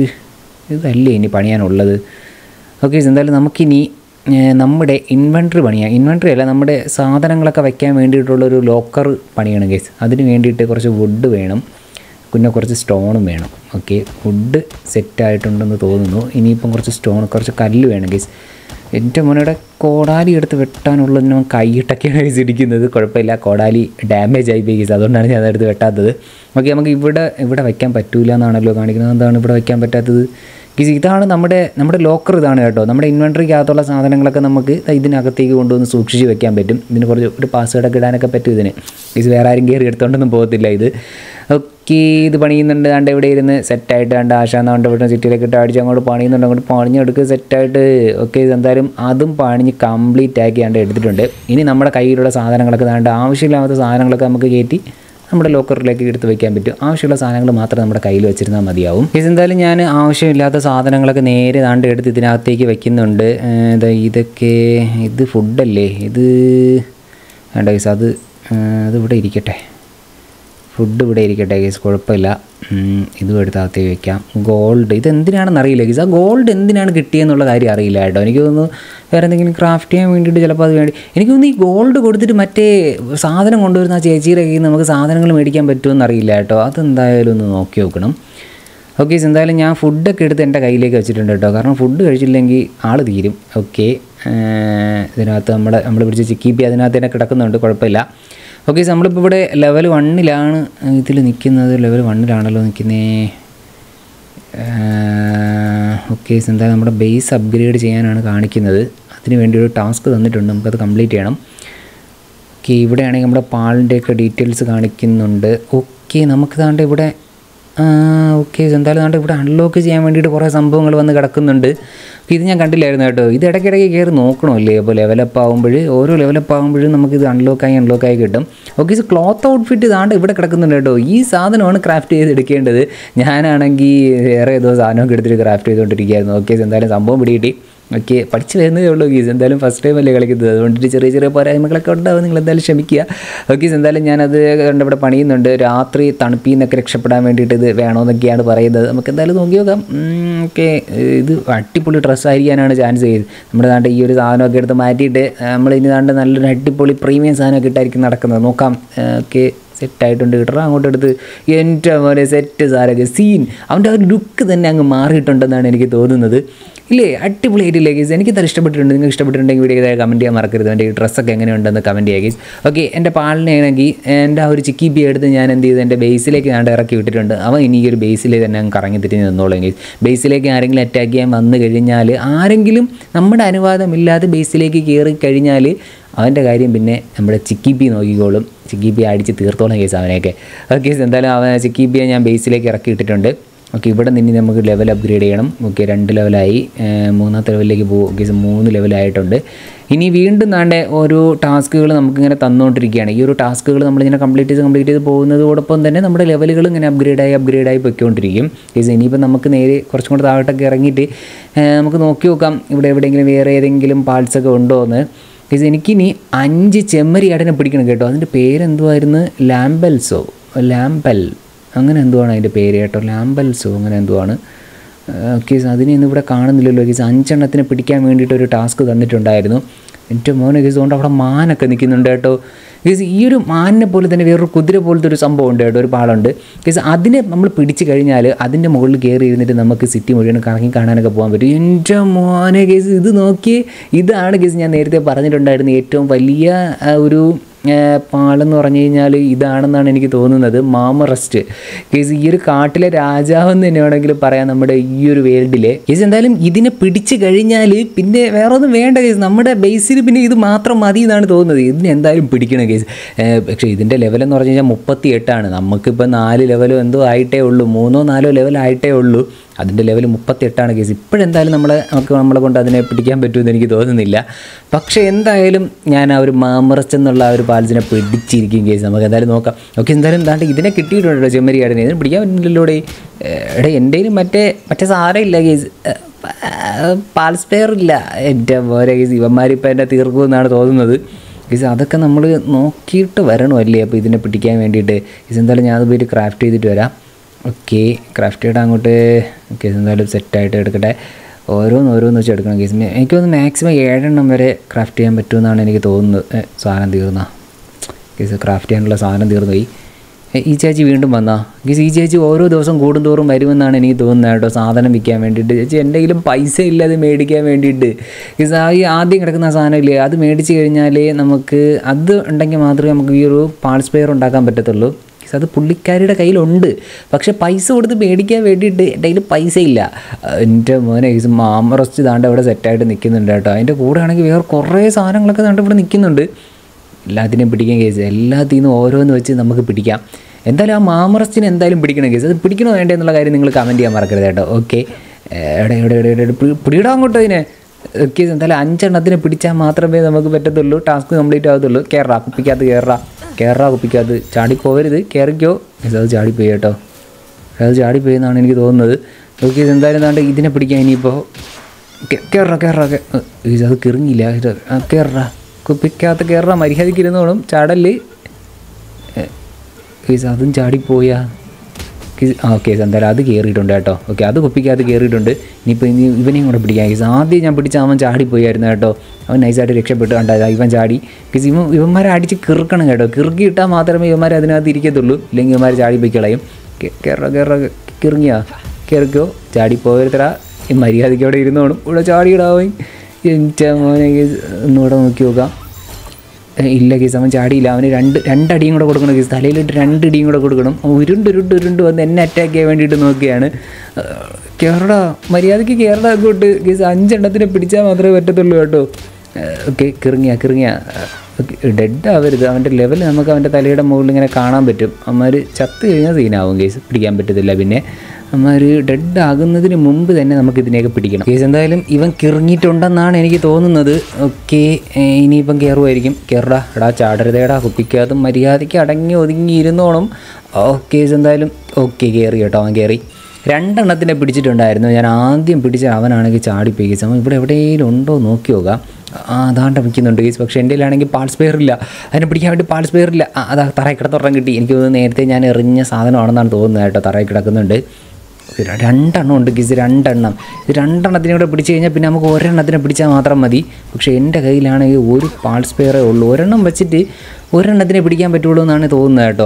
ഇതല്ലേ ഇനി പണിയാനുള്ളത് ഓക്കെ എന്തായാലും നമുക്കിനി ഏഹ്, നമ്മുടെ ഇൻവെൻട്രി പണിയാം ഇൻവെൻട്രി അല്ല നമ്മുടെ സാധനങ്ങളൊക്കെ വെക്കാൻ വേണ്ടിയിട്ടുള്ളൊരു ലോക്കർ പണിയണം കേസ് അതിന് വേണ്ടിയിട്ട് കുറച്ച് വുഡ് വേണം പിന്നെ കുറച്ച് സ്റ്റോണും വേണം ഓക്കെ വുഡ് സെറ്റായിട്ടുണ്ടെന്ന് തോന്നുന്നു ഇനിയിപ്പം കുറച്ച് സ്റ്റോൺ കുറച്ച് കല്ല് വേണം കേസ് എൻ്റെ മോനയുടെ കോടാലി എടുത്ത് വെട്ടാനുള്ളതിനും കൈയിട്ടൊക്കെയാണ് കേസ് ഇടിക്കുന്നത് കുഴപ്പമില്ല കോടാലി ഡാമേജ് ആയി പോയി കേസ് അതുകൊണ്ടാണ് ഞാൻ അതെടുത്ത് വെട്ടാത്തത് ഓക്കെ നമുക്ക് ഇവിടെ ഇവിടെ വയ്ക്കാൻ പറ്റൂല എന്നാണല്ലോ കാണിക്കുന്നത് എന്താണ് ഇവിടെ വയ്ക്കാൻ പറ്റാത്തത് ഗീസ് ഇതാണ് നമ്മുടെ നമ്മുടെ ലോക്കർ ഇതാണ് കേട്ടോ നമ്മുടെ ഇൻവെൻട്രിക്കകത്തുള്ള സാധനങ്ങളൊക്കെ നമുക്ക് ദാ ഇതിനകത്തേക്ക് കൊണ്ടുവന്ന് സൂക്ഷിച്ച് വെക്കാൻ പറ്റും ഇതിന് കുറച്ച് ഒരു പാസ്വേഡൊക്കെ ഇടാനൊക്കെ പറ്റും ഇതിന് ഗീസ് വേറെ ആരും കയറി എടുത്തോണ്ടൊന്നും പോകത്തില്ല ഇത് ഓക്കെ ഇത് പണിയുന്നുണ്ട് കണ്ട് ഇവിടെ ഇരുന്ന് സെറ്റായിട്ട് കണ്ട് ആശാന്ന് കൊണ്ട് ഇവിടെ ചുറ്റിയിലേക്ക് ഇട്ട് അടിച്ച് അങ്ങോട്ട് പണിയുന്നുണ്ട് അങ്ങോട്ട് പണിഞ്ഞെടുക്കുക സെറ്റായിട്ട് ഓക്കെ എന്തായാലും അതും പണിഞ്ഞ് കംപ്ലീറ്റ് ആക്കി കണ്ട് എടുത്തിട്ടുണ്ട് ഇനി നമ്മുടെ കയ്യിലുള്ള സാധനങ്ങളൊക്കെ ദാണ്ട് ആവശ്യമില്ലാത്ത സാധനങ്ങളൊക്കെ നമുക്ക് കയറ്റി നമ്മുടെ ലോക്കറിലേക്ക് എടുത്ത് വെക്കാൻ പറ്റും ആവശ്യമുള്ള സാധനങ്ങൾ മാത്രം നമ്മുടെ കയ്യിൽ വെച്ചിരുന്നാൽ മതിയാവും ഇത് എന്തായാലും ഞാൻ ആവശ്യമില്ലാത്ത സാധനങ്ങളൊക്കെ നേരെ താണ്ട് എടുത്ത് ഇതിനകത്തേക്ക് വെക്കുന്നുണ്ട് ഏഹ് ദാ ഇതൊക്കെ ഇത് ഫുഡല്ലേ ഇത് വേണ്ട ഗൈസ് അത് ഏഹ് അത് ഇവിടെ ഇരിക്കട്ടെ ഫുഡ് ഇവിടെ ഇരിക്കട്ടെ ഗൈസ് കുഴപ്പമില്ല ഉം, ഇതും എടുത്ത് അകത്തേക്ക് വെക്കാം ഗോൾഡ് ഇത് എന്തിനാണെന്ന് അറിയില്ല ഗൈസ് ആ ഗോൾഡ് എന്തിനാണ് കിട്ടിയെന്നുള്ള കാര്യം അറിയില്ല കേട്ടോ എനിക്ക് തോന്നുന്നു വേറെ എന്തെങ്കിലും ക്രാഫ്റ്റ് ചെയ്യാൻ വേണ്ടിയിട്ട് ചിലപ്പോൾ അത് വേണ്ടി എനിക്ക് തോന്നുന്നു ഈ ഗോൾഡ് കൊടുത്തിട്ട് മറ്റേ സാധനം കൊണ്ടുവരുന്ന ആ ചേച്ചിയുടെ കയ്യിൽ നിന്ന് നമുക്ക് സാധനങ്ങൾ മേടിക്കാൻ പറ്റുമെന്ന് അറിയില്ല കേട്ടോ അതെന്തായാലും ഒന്ന് നോക്കി നോക്കണം ഓക്കെ എന്തായാലും ഞാൻ ഫുഡൊക്കെ എടുത്ത് എൻ്റെ കയ്യിലേക്ക് വെച്ചിട്ടുണ്ട് കേട്ടോ കാരണം ഫുഡ് കഴിച്ചില്ലെങ്കിൽ ആൾ തീരും ഓക്കെ ഇതിനകത്ത് നമ്മുടെ നമ്മൾ പിടിച്ച ചിക്കിപ്പി അതിനകത്ത് തന്നെ കിടക്കുന്നുണ്ട് കുഴപ്പമില്ല ഓക്കെ നമ്മളിപ്പോൾ ഇവിടെ ലെവൽ വണ്ണിലാണ് ഇതിൽ നിൽക്കുന്നത് ലെവൽ വണ്ണിലാണല്ലോ നിൽക്കുന്നേ ഓക്കെ എന്തായാലും നമ്മുടെ ബേസ് അപ്ഗ്രേഡ് ചെയ്യാനാണ് കാണിക്കുന്നത് അതിന് വേണ്ടി ഒരു ടാസ്ക് തന്നിട്ടുണ്ട് നമുക്കത് കംപ്ലീറ്റ് ചെയ്യണം ഓക്കെ ഇവിടെയാണെങ്കിൽ നമ്മുടെ പാലിൻ്റെയൊക്കെ ഡീറ്റെയിൽസ് കാണിക്കുന്നുണ്ട് ഓക്കെ നമുക്ക് താണ്ട് ഇവിടെ ഓക്കെ എന്തായാലും താണ്ട് ഇവിടെ അൺലോക്ക് ചെയ്യാൻ വേണ്ടിയിട്ട് കുറേ സംഭവങ്ങൾ വന്ന് കിടക്കുന്നുണ്ട് ഇത് ഞാൻ കണ്ടില്ലായിരുന്നു കേട്ടോ ഇത് ഇടയ്ക്കിടയ്ക്ക് കയറി നോക്കണമല്ലേ അപ്പോൾ ലെവലപ്പ് ആകുമ്പോൾ ഓരോ ലെവലപ്പ് ആകുമ്പോഴും നമുക്കിത് അൺലോക്കായി അൺലോക്കായി കിട്ടും ഓക്കെ ഇത് ക്ലോത്ത് ഔട്ട്ഫിറ്റ് ഇതാണ്ട് ഇവിടെ കിടക്കുന്നുണ്ട് കേട്ടോ ഈ സാധനമാണ് ക്രാഫ്റ്റ് ചെയ്ത് എടുക്കേണ്ടത് ഞാനാണെങ്കിൽ വേറെ ഏതോ സാധനമൊക്കെ എടുത്തിട്ട് ക്രാഫ്റ്റ് ചെയ്തുകൊണ്ടിരിക്കുകയായിരുന്നു ഓക്കെ എന്തായാലും സംഭവം പിടികിട്ടി ഓക്കെ പഠിച്ച് വരുന്നതേ ഉള്ളൂ ഗീസ് എന്തായാലും ഫസ്റ്റ് ടൈം അല്ലേ കളിക്കുന്നത് അതുകൊണ്ടിട്ട് ചെറിയ ചെറിയ പോരായ്മകളൊക്കെ ഉണ്ടാവും നിങ്ങൾ എന്തായാലും ക്ഷമിക്കുക ഓക്കെ എന്തായാലും ഞാനത് കണ്ട് ഇവിടെ പണിയുന്നുണ്ട് രാത്രി തണുപ്പിൽ നിന്നൊക്കെ രക്ഷപ്പെടാൻ വേണ്ടിയിട്ട് ഇത് വേണമെന്നൊക്കെയാണ് പറയുന്നത് നമുക്ക് എന്തായാലും നോക്കി നോക്കാം ഓക്കെ ഇത് അടിപൊളി ഡ്രസ്സായിരിക്കാനാണ് ചാൻസ് ചെയ്ത് നമ്മുടെ നാട്ടിൽ ഈ ഒരു സാധനമൊക്കെ എടുത്ത് മാറ്റിയിട്ട് നമ്മൾ ഇനി നാണ്ട് നല്ലൊരു അടിപൊളി പ്രീമിയം സാധനമൊക്കെ ഇട്ടായിരിക്കും നടക്കുന്നത് നോക്കാം ഓക്കെ സെറ്റായിട്ടുണ്ട് കിട്ടണം അങ്ങോട്ട് എടുത്ത് എൻ്റെ മോനെ സെറ്റ് സാരൊക്കെ സീൻ അവൻ്റെ ആ ഒരു ലുക്ക് തന്നെ അങ്ങ് മാറിയിട്ടുണ്ടെന്നാണ് എനിക്ക് തോന്നുന്നത് ഇല്ലേ അടിപൊളിയായിട്ടില്ലേ ഗീസ് എനിക്ക് അത് ഇഷ്ടപ്പെട്ടിട്ടുണ്ട് നിങ്ങൾക്ക് ഇഷ്ടപ്പെട്ടിട്ടുണ്ടെങ്കിൽ വീഡിയോ ഇതായി കമൻറ്റ് ചെയ്യാൻ മറക്കരുത് എൻ്റെ ഈ ഡ്രസ്സൊക്കെ എങ്ങനെയുണ്ടെന്ന് കമൻറ്റ് ചെയ്യുക ഗീസ് ഓക്കെ എൻ്റെ പാലിനാണെങ്കിൽ എൻ്റെ ആ ഒരു ചിക്കി ബി എടുത്ത് ഞാൻ എന്ത് ചെയ്തു എൻ്റെ ബേസിലേക്ക് ഞാൻ ഇറക്കി വിട്ടിട്ടുണ്ട് അവൻ ഇനി ഈ ഒരു ബേസിൽ തന്നെ അങ്ങ് കറങ്ങി തിരിഞ്ഞ് നിന്നോളും ഗീസ് ബേസിലേക്ക് ആരെങ്കിലും അറ്റാക്ക് ചെയ്യാൻ വന്നു കഴിഞ്ഞാൽ ആരെങ്കിലും നമ്മുടെ അനുവാദമില്ലാതെ ബേസിലേക്ക് കയറി കഴിഞ്ഞാൽ അവൻ്റെ കാര്യം പിന്നെ നമ്മുടെ ചിക്കിപ്പി നോക്കിക്കോളും ചിക്കിപ്പി അടിച്ച് തീർത്തോളം കേസ് അവനെയൊക്കെ ഓക്കെ എന്തായാലും അവൻ ചിക്കിപ്പിയെ ഞാൻ ബേസിലേക്ക് ഇറക്കി ഇട്ടിട്ടുണ്ട് ഓക്കെ ഇവിടെ നിന്ന് നമുക്ക് ലെവൽ അപ്ഗ്രേഡ് ചെയ്യണം ഓക്കെ രണ്ട് ലെവലായി ഏഹ് മൂന്നാമത്തെ ലെവലിലേക്ക് പോകും ഓക്കെ മൂന്ന് ലെവലായിട്ടുണ്ട് ഇനി വീണ്ടും നാണ്ടെ ഓരോ ടാസ്കുകൾ നമുക്കിങ്ങനെ തന്നുകൊണ്ടിരിക്കുകയാണ് ഈ ഒരു ടാസ്കുകൾ നമ്മളിങ്ങനെ കംപ്ലീറ്റ് ചെയ്ത് കംപ്ലീറ്റ് ചെയ്ത് പോകുന്നതോടൊപ്പം തന്നെ നമ്മുടെ ലെവലുകൾ ഇങ്ങനെ അപ്ഗ്രേഡായി അപ്ഗ്രേഡായി പൊയ്ക്കൊണ്ടിരിക്കും കേസ് ഇനിയിപ്പോൾ നമുക്ക് നേരെ കുറച്ചും കൂടെ താഴോട്ടൊക്കെ ഇറങ്ങിയിട്ട് ഏഹ് നമുക്ക് നോക്കി നോക്കാം ഇവിടെ എവിടെയെങ്കിലും വേറെ ഏതെങ്കിലും പാർട്സൊക്കെ ഉണ്ടോ എന്ന് ഇത് എനിക്കിനി അഞ്ച് ചെമ്മരിയാടിനെ പിടിക്കണം കേട്ടോ അതിൻ്റെ പേരെന്തുമായിരുന്നു ലാംബൽസോ ലാംബൽ അങ്ങനെ എന്തുവാണ് അതിൻ്റെ പേര് കേട്ടോ ലാംബൽസോ അങ്ങനെ എന്തുവാണ് കേസ് അതിനെ ഒന്നും ഇവിടെ കാണുന്നില്ലല്ലോ കേസ് അഞ്ചെണ്ണത്തിനെ പിടിക്കാൻ വേണ്ടിയിട്ട് ഒരു ടാസ്ക് തന്നിട്ടുണ്ടായിരുന്നു എൻ്റെ മോനെ കേസ് കൊണ്ട് അവിടെ മാനൊക്കെ നിൽക്കുന്നുണ്ട് കേട്ടോ കേസ് ഈ ഒരു മാനിനെ പോലെ തന്നെ വേറൊരു കുതിര പോലത്തെ ഒരു സംഭവം ഉണ്ട് കേട്ടോ ഒരു പാളുണ്ട് കേസ് അതിനെ നമ്മൾ പിടിച്ച് കഴിഞ്ഞാൽ അതിൻ്റെ മുകളിൽ കയറി ഇരുന്നിട്ട് നമുക്ക് സിറ്റി മുഴുവൻ കറങ്ങി കാണാനൊക്കെ പോകാൻ പറ്റും എൻ്റെ മോനെ കേസ് ഇത് നോക്കി ഇതാണ് കേസ് ഞാൻ നേരത്തെ പറഞ്ഞിട്ടുണ്ടായിരുന്നു ഏറ്റവും വലിയ ആ, ഒരു ഏർ, പാളെന്ന് പറഞ്ഞു കഴിഞ്ഞാൽ ഇതാണെന്നാണ് എനിക്ക് തോന്നുന്നത് മാമറസ്റ്റ് കേസ് ഈ ഒരു കാട്ടിലെ രാജാവെന്ന് തന്നെ വേണമെങ്കിൽ പറയാം നമ്മുടെ ഈ ഒരു വേൾഡിലെ കേസ് എന്തായാലും ഇതിനെ പിടിച്ചു കഴിഞ്ഞാൽ പിന്നെ വേറെ ഒന്നും വേണ്ട കേസ് നമ്മുടെ ബേസിൽ പിന്നെ ഇത് മാത്രം മതി എന്നാണ് തോന്നുന്നത് ഇതിനെ എന്തായാലും പിടിക്കണം കേസ് ഏർ, പക്ഷേ ഇതിൻ്റെ ലെവലെന്ന് പറഞ്ഞു കഴിഞ്ഞാൽ മുപ്പത്തി എട്ടാണ് നമുക്കിപ്പോൾ നാല് ലെവലോ എന്തോ ആയിട്ടേ ഉള്ളൂ മൂന്നോ നാലോ ലെവൽ ആയിട്ടേ ഉള്ളൂ അതിൻ്റെ ലെവൽ മുപ്പത്തെട്ടാണ് കേസ് ഇപ്പോഴെന്തായാലും നമ്മളെ നമുക്ക് നമ്മളെ കൊണ്ട് അതിനെ പിടിക്കാൻ പറ്റുമെന്ന് എനിക്ക് തോന്നുന്നില്ല പക്ഷേ എന്തായാലും ഞാൻ ആ ഒരു മാമറച്ച് എന്നുള്ള ആ ഒരു പാൽസിനെ പിടിച്ചിരിക്കും കേസ് നമുക്ക് എന്തായാലും നോക്കാം ഓക്കെ എന്തായാലും എന്താണ്ട് ഇതിനെ കിട്ടിയിട്ടുണ്ടല്ലോ ചെമ്മരിയാടിനെ ഇതിനെ പിടിക്കാൻ പറ്റുന്നില്ലല്ലോ ഡേ എടേ എൻ്റെ മറ്റേ മറ്റേ സാധനം ഇല്ല കേസ് പാൽ സ്പെയർ ഇല്ല എൻ്റെ മോരെ കേസ് ഇവന്മാരിപ്പോൾ എന്നെ തീർക്കുമെന്നാണ് തോന്നുന്നത് കേസ് അതൊക്കെ നമ്മൾ നോക്കിയിട്ട് വരണമല്ലേ അപ്പോൾ ഇതിനെ പിടിക്കാൻ വേണ്ടിയിട്ട് കേസ് എന്തായാലും ഞാൻ അത് പോയിട്ട് ക്രാഫ്റ്റ് ചെയ്തിട്ട് വരാം ഓക്കെ ക്രാഫ്റ്റ് ചെയ്ത് അങ്ങോട്ട് കേസ് എന്തായാലും സെറ്റായിട്ട് എടുക്കട്ടെ ഓരോന്ന് ഓരോന്ന് വെച്ച് എടുക്കണം കേസ് എനിക്ക് തോന്നുന്നു മാക്സിമം ഏഴെണ്ണം വരെ ക്രാഫ്റ്റ് ചെയ്യാൻ പറ്റുമെന്നാണ് എനിക്ക് തോന്നുന്നത് ഏ, സാധനം തീർന്നാ കേസ് ക്രാഫ്റ്റ് ചെയ്യാനുള്ള സാധനം തീർന്നു പോയി ഏ, ഈ ചേച്ചി വീണ്ടും വന്നാ കേസ് ഈ ചേച്ചി ഓരോ ദിവസം കൂടുന്തോറും വരുമെന്നാണ് എനിക്ക് തോന്നുന്നത് കേട്ടോ സാധനം വിൽക്കാൻ വേണ്ടിയിട്ട് ചേച്ചി എൻ്റെ കയ്യിലും പൈസ ഇല്ല അത് മേടിക്കാൻ വേണ്ടിയിട്ട് കേസ് ആ ഈ ആദ്യം കിടക്കുന്ന ആ സാധനം ഇല്ലേ അത് മേടിച്ച് കഴിഞ്ഞാൽ നമുക്ക് അത് ഉണ്ടെങ്കിൽ മാത്രമേ നമുക്ക് ഈ ഒരു പാൾസ് പെയർ ഉണ്ടാക്കാൻ പറ്റത്തുള്ളൂ കേസ് അത് പുള്ളിക്കാരിയുടെ കയ്യിലുണ്ട് പക്ഷേ പൈസ കൊടുത്ത് മേടിക്കാൻ വേണ്ടിയിട്ട് എൻ്റെ കയ്യിൽ പൈസ ഇല്ല എൻ്റെ മോനെ കേസ് മാമറസ്റ്റ് ദാണ്ട് അവിടെ സെറ്റായിട്ട് നിൽക്കുന്നുണ്ട് കേട്ടോ അതിൻ്റെ കൂടെ ആണെങ്കിൽ വേറെ കുറേ സാധനങ്ങളൊക്കെ ദാണ്ട് ഇവിടെ നിൽക്കുന്നുണ്ട് എല്ലാത്തിനെയും പിടിക്കാൻ കേസ് എല്ലാത്തിൽ നിന്നും ഓരോന്ന് വെച്ച് നമുക്ക് പിടിക്കാം എന്തായാലും ആ മാമറസ്റ്റിനെ എന്തായാലും പിടിക്കണം കേസ് അത് പിടിക്കണോ വേണ്ടേ എന്നുള്ള കാര്യം നിങ്ങൾ കമൻറ്റ് ചെയ്യാൻ മറക്കരുത് കേട്ടോ ഓക്കെ എവിടെ എവിടെ എവിടെ എവിടെ പിടിയിടാൻ അങ്ങോട്ടോ അതിനെ ഓക്കെ എന്തായാലും അഞ്ചെണ്ണത്തിനെ പിടിച്ചാൽ മാത്രമേ നമുക്ക് പറ്റത്തുള്ളൂ ടാസ്ക് കംപ്ലീറ്റ് ആകത്തുള്ളൂ കയറാ കുപ്പിക്കകത്ത് കയറാ കയറാ കുപ്പിക്കകത്ത് ചാടിപ്പോവരുത് കയറിക്കോ കേസ് അത് ചാടിപ്പോയി കേട്ടോ അത് ചാടിപ്പോയി എന്നാണ് എനിക്ക് തോന്നുന്നത് ഓക്കെ എന്തായാലും എന്താണ്ട് ഇതിനെ പിടിക്കാൻ ഇനിയിപ്പോൾ കയറാ കയറാ ഇത് അത് കിറങ്ങിയില്ല ഇത് ആ, കയറാ കുപ്പിക്കകത്ത് കയറാ മര്യാദയ്ക്ക് ഇരുന്നോളും ചാടല് കേസ് അതും ചാടിപ്പോയാ കേസ് ആ കേസ് എന്തായാലും അത് കയറിയിട്ടുണ്ട് കേട്ടോ ഓക്കെ അത് കുപ്പിക്കകത്ത് കയറിയിട്ടുണ്ട് ഇനിയിപ്പോൾ ഇനി ഇവനെയും കൂടെ പിടിക്കാം കേസ് ആദ്യം ഞാൻ പിടിച്ച അവൻ ചാടിപ്പോയായിരുന്നു കേട്ടോ അവൻ നൈസായിട്ട് രക്ഷപ്പെട്ട് കണ്ട ഇവൻ ചാടി കേസ് ഇവൻ ഇവന്മാരെ അടിച്ച് കിറുക്കണം കേട്ടോ കിറുക്കി ഇട്ടാൽ മാത്രമേ ഇവന്മാർ അതിനകത്ത് ഇരിക്കത്തുള്ളൂ ഇല്ലെങ്കിൽ ഇവന്മാർ ചാടിപ്പോയി കളയും കയറ കയറ കിറങ്ങിയാ കയറിക്കോ ചാടിപ്പോയത്തരാ ഈ മര്യാദയ്ക്ക് അവിടെ ഇരുന്നോണം ഇവിടെ ചാടിയിടാവും എൻ്റെ മോനെ കേസ് ഒന്നുകൂടെ നോക്കി നോക്കാം ഏ, ഇല്ല കേസ് അവൻ ചാടിയില്ല അവന് രണ്ട് രണ്ടടിയും കൂടെ കൊടുക്കണം കേസ് തലയിലിട്ട് രണ്ടടിയും കൂടെ കൊടുക്കണം അവൻ ഉരുണ്ട് ഉരുണ്ട് ഉരുണ്ട് വന്ന് എന്നെ അറ്റാക്ക് ചെയ്യാൻ വേണ്ടിയിട്ട് നോക്കുകയാണ് കേരള മര്യാദയ്ക്ക് കേരള അങ്ങോട്ട് കേസ് അഞ്ചെണ്ണത്തിനെ പിടിച്ചാൽ മാത്രമേ പറ്റത്തുള്ളൂ കേട്ടോ ഓക്കെ കിറങ്ങിയ കിറങ്ങിയ ഡെഡ് ആവരുത് അവൻ്റെ ലെവൽ നമുക്ക് അവൻ്റെ തലയുടെ മുകളിൽ ഇങ്ങനെ കാണാൻ പറ്റും അമ്മമാർ ചത്ത് കഴിഞ്ഞാൽ സീനാവും കേസ് പിടിക്കാൻ പറ്റത്തില്ല പിന്നെ അമ്മമാർ ഡെഡ് ആകുന്നതിന് മുമ്പ് തന്നെ നമുക്ക് ഇതിനെയൊക്കെ പിടിക്കണം കേസ് എന്തായാലും ഇവൻ കിറങ്ങിയിട്ടുണ്ടെന്നാണ് എനിക്ക് തോന്നുന്നത് ഓക്കെ ഇനിയിപ്പം കയറുമായിരിക്കും കയറടാ എടാ ചാടരുതേടാ കുപ്പിക്കകത്ത് മര്യാദയ്ക്ക് അടങ്ങി ഒതുങ്ങി ഇരുന്നോണം ഓ കേസ് എന്തായാലും ഓക്കെ കയറി കേട്ടോ അവൻ കയറി രണ്ടെണ്ണത്തിനെ പിടിച്ചിട്ടുണ്ടായിരുന്നു ഞാൻ ആദ്യം പിടിച്ച അവനാണെങ്കിൽ ചാടിപ്പോയി കേസ് അവൻ ഇവിടെ എവിടെയെങ്കിലും ഉണ്ടോ നോക്കി നോക്കാം ആ അതാണ്ട് വയ്ക്കുന്നുണ്ട് കേസ് പക്ഷേ എൻ്റെ കയ്യിലാണെങ്കിൽ പാൾസ് പെയർ ഇല്ല അതിനെ പിടിക്കാൻ വേണ്ടി പാൾസ് പെയർ ഇല്ല ആ, അതാ തറയിൽ കിടത്തൊരെണ്ണം കിട്ടി എനിക്ക് തോന്നുന്നു നേരത്തെ ഞാൻ എറിഞ്ഞ സാധനമാണെന്നാണ് തോന്നുന്നത് കേട്ടോ തറയിൽ കിടക്കുന്നുണ്ട് ര- രണ്ടെണ്ണം ഉണ്ട് ഗിസ് രണ്ടെണ്ണം ഇത് രണ്ടെണ്ണത്തിനെ കൂടെ പിടിച്ച് കഴിഞ്ഞാൽ പിന്നെ നമുക്ക് ഒരെണ്ണത്തിനെ പിടിച്ചാൽ മാത്രം മതി പക്ഷേ എൻ്റെ കയ്യിലാണെങ്കിൽ ഒരു പാൾസ് പെയറേ ഉള്ളൂ ഒരെണ്ണം വെച്ചിട്ട് ഒരെണ്ണത്തിനെ പിടിക്കാൻ പറ്റുള്ളൂ എന്നാണ് തോന്നുന്നത് കേട്ടോ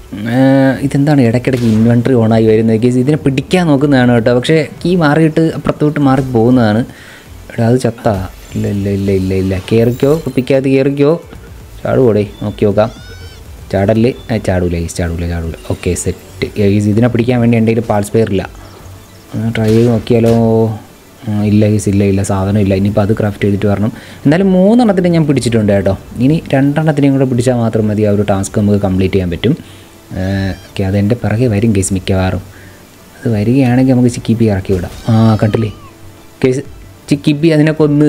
ഏഹ് ഇതെന്താണ് ഇടയ്ക്കിടയ്ക്ക് ഇൻവെൻട്രി ഓണായി വരുന്നത് കേസ് ഇതിനെ പിടിക്കാൻ നോക്കുന്നതാണ് കേട്ടോ പക്ഷേ കീ മാറിയിട്ട് അപ്പുറത്തോട്ട് മാറി പോകുന്നതാണ് എടാ അത് ചത്താ ഇല്ല ഇല്ല ഇല്ല ഇല്ല ഇല്ല കയറിക്കോ കുപ്പിക്കകത്ത് കയറിക്കോ ചാടുകൂടെ നോക്കി നോക്കാം ചാടല് ആ, ചാടൂല ഈ ചാടൂല ചാടൂല ഓക്കെ സെറ്റ് ഇതിനെ പിടിക്കാൻ വേണ്ടി എൻ്റെ കയ്യിൽ പാൾസ് പെയർ ഇല്ല ട്രൈ ചെയ്ത് നോക്കിയാലോ ആ, ഇല്ല ഗീസ് ഇല്ല ഇല്ല സാധനം ഇല്ല ഇനിയിപ്പോൾ അത് ക്രാഫ്റ്റ് ചെയ്തിട്ട് വരണം എന്തായാലും മൂന്നെണ്ണത്തിനെ ഞാൻ പിടിച്ചിട്ടുണ്ട് കേട്ടോ ഇനി രണ്ടെണ്ണത്തിനെയും കൂടെ പിടിച്ചാൽ മാത്രം മതി ആ ഒരു ടാസ്ക് നമുക്ക് കംപ്ലീറ്റ് ചെയ്യാൻ പറ്റും ഓക്കെ അതെൻ്റെ പിറകെ വരും കേസ് മിക്കവാറും അത് വരികയാണെങ്കിൽ നമുക്ക് ചിക്കിപ്പി ഇറക്കി വിടാം ആ കണ്ടില്ലേ കേസ് ചിക്കിപ്പി അതിനെ കൊന്ന്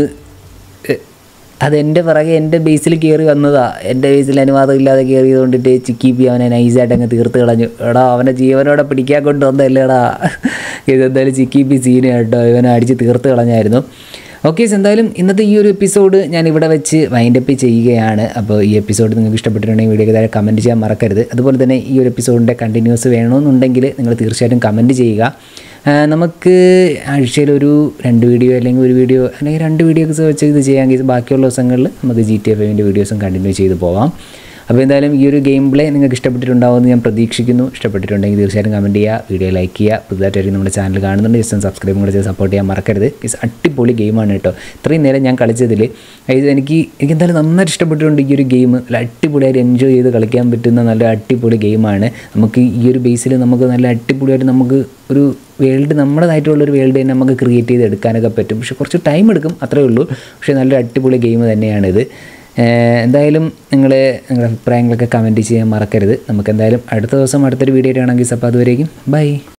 എ, അതെൻ്റെ പിറകെ എൻ്റെ ബേസിൽ കയറി വന്നതാ എൻ്റെ ബേസിൽ അനുവാദം ഇല്ലാതെ കയറിയത് കൊണ്ടിട്ട് ചിക്കിപ്പി അവനെ നൈസായിട്ട് അങ്ങ് തീർത്ത് കളഞ്ഞു എടാ അവനെ ജീവനോടെ പിടിക്കാൻ കൊണ്ടുവന്നല്ലേടാ ഇതെന്തായാലും ചിക്കിപ്പി സീന് കേട്ടോ ഇവനെ അടിച്ച് തീർത്ത് കളഞ്ഞായിരുന്നു ഓക്കെ എന്തായാലും ഇന്നത്തെ ഈ ഒരു എപ്പിസോഡ് ഞാൻ ഇവിടെ വെച്ച് വൈൻഡപ്പ് ചെയ്യുകയാണ് അപ്പോൾ ഈ എപ്പിസോഡ് നിങ്ങൾക്ക് ഇഷ്ടപ്പെട്ടിട്ടുണ്ടെങ്കിൽ വീഡിയോക്ക് താഴെ കമൻറ്റ് ചെയ്യാൻ മറക്കരുത് അതുപോലെ തന്നെ ഈ ഒരു എപ്പിസോഡിൻ്റെ കണ്ടിന്യൂസ് വേണമെന്നുണ്ടെങ്കിൽ നിങ്ങൾ തീർച്ചയായിട്ടും കമൻറ്റ് ചെയ്യുക ആ, നമുക്ക് ആഴ്ചയിൽ ഒരു രണ്ട് വീഡിയോ അല്ലെങ്കിൽ ഒരു വീഡിയോ അല്ലെങ്കിൽ രണ്ട് വീഡിയോസ് വെച്ച് ഇത് ചെയ്യാമെങ്കിൽ ബാക്കിയുള്ള ദിവസങ്ങളിൽ നമുക്ക് ജി ടി എഫ് എമ്മിൻ്റെ വീഡിയോസും കണ്ടിന്യൂ ചെയ്ത് പോവാം അപ്പോൾ എന്തായാലും ഈ ഒരു ഗെയിം പ്ലേ നിങ്ങൾക്ക് ഇഷ്ടപ്പെട്ടിട്ടുണ്ടാവുമെന്ന് ഞാൻ പ്രതീക്ഷിക്കുന്നു ഇഷ്ടപ്പെട്ടിട്ടുണ്ടെങ്കിൽ തീർച്ചയായിട്ടും കമൻറ്റ് ചെയ്യുക വീഡിയോ ലൈക്ക് ചെയ്യുക പുതുതായിട്ടായിരിക്കും നമ്മുടെ ചാനൽ കാണുന്നുണ്ട് ജസ്റ്റ് സബ്സ്ക്രൈബും കൂടെ ചെയ്ത് സപ്പോർട്ട് ചെയ്യാൻ മറക്കരുത് ഇസ് അടിപൊളി ഗെയിമാണ് കേട്ടോ ഇത്രയും നേരം ഞാൻ കളിച്ചതിൽ ഇത് എനിക്ക് എനിക്ക് എന്തായാലും നന്നായിട്ട് ഇഷ്ടപ്പെട്ടിട്ടുണ്ട് ഈ ഒരു ഗെയിം നല്ല അടിപൊളിയായിട്ട് എൻജോയ് ചെയ്ത് കളിക്കാൻ പറ്റുന്ന നല്ല അടിപൊളി ഗെയിമാണ് നമുക്ക് ഈ ഒരു ബേസിൽ നമുക്ക് നല്ല അടിപൊളിയായിട്ട് നമുക്ക് ഒരു വേൾഡ് നമ്മുടേതായിട്ടുള്ളൊരു വേൾഡ് തന്നെ നമുക്ക് ക്രിയേറ്റ് ചെയ്ത് എടുക്കാനൊക്കെ പറ്റും പക്ഷെ കുറച്ച് ടൈം എടുക്കും അത്രേ ഉള്ളൂ പക്ഷേ നല്ല അടിപൊളി ഗെയിം തന്നെയാണിത് ഏഹ് എന്തായാലും നിങ്ങൾ നിങ്ങളുടെ അഭിപ്രായങ്ങളൊക്കെ കമൻറ്റ് ചെയ്യാൻ മറക്കരുത് നമുക്ക് എന്തായാലും അടുത്ത ദിവസം അടുത്തൊരു വീഡിയോ ആണെങ്കിൽ അപ്പോൾ അതുവരേക്കും ബൈ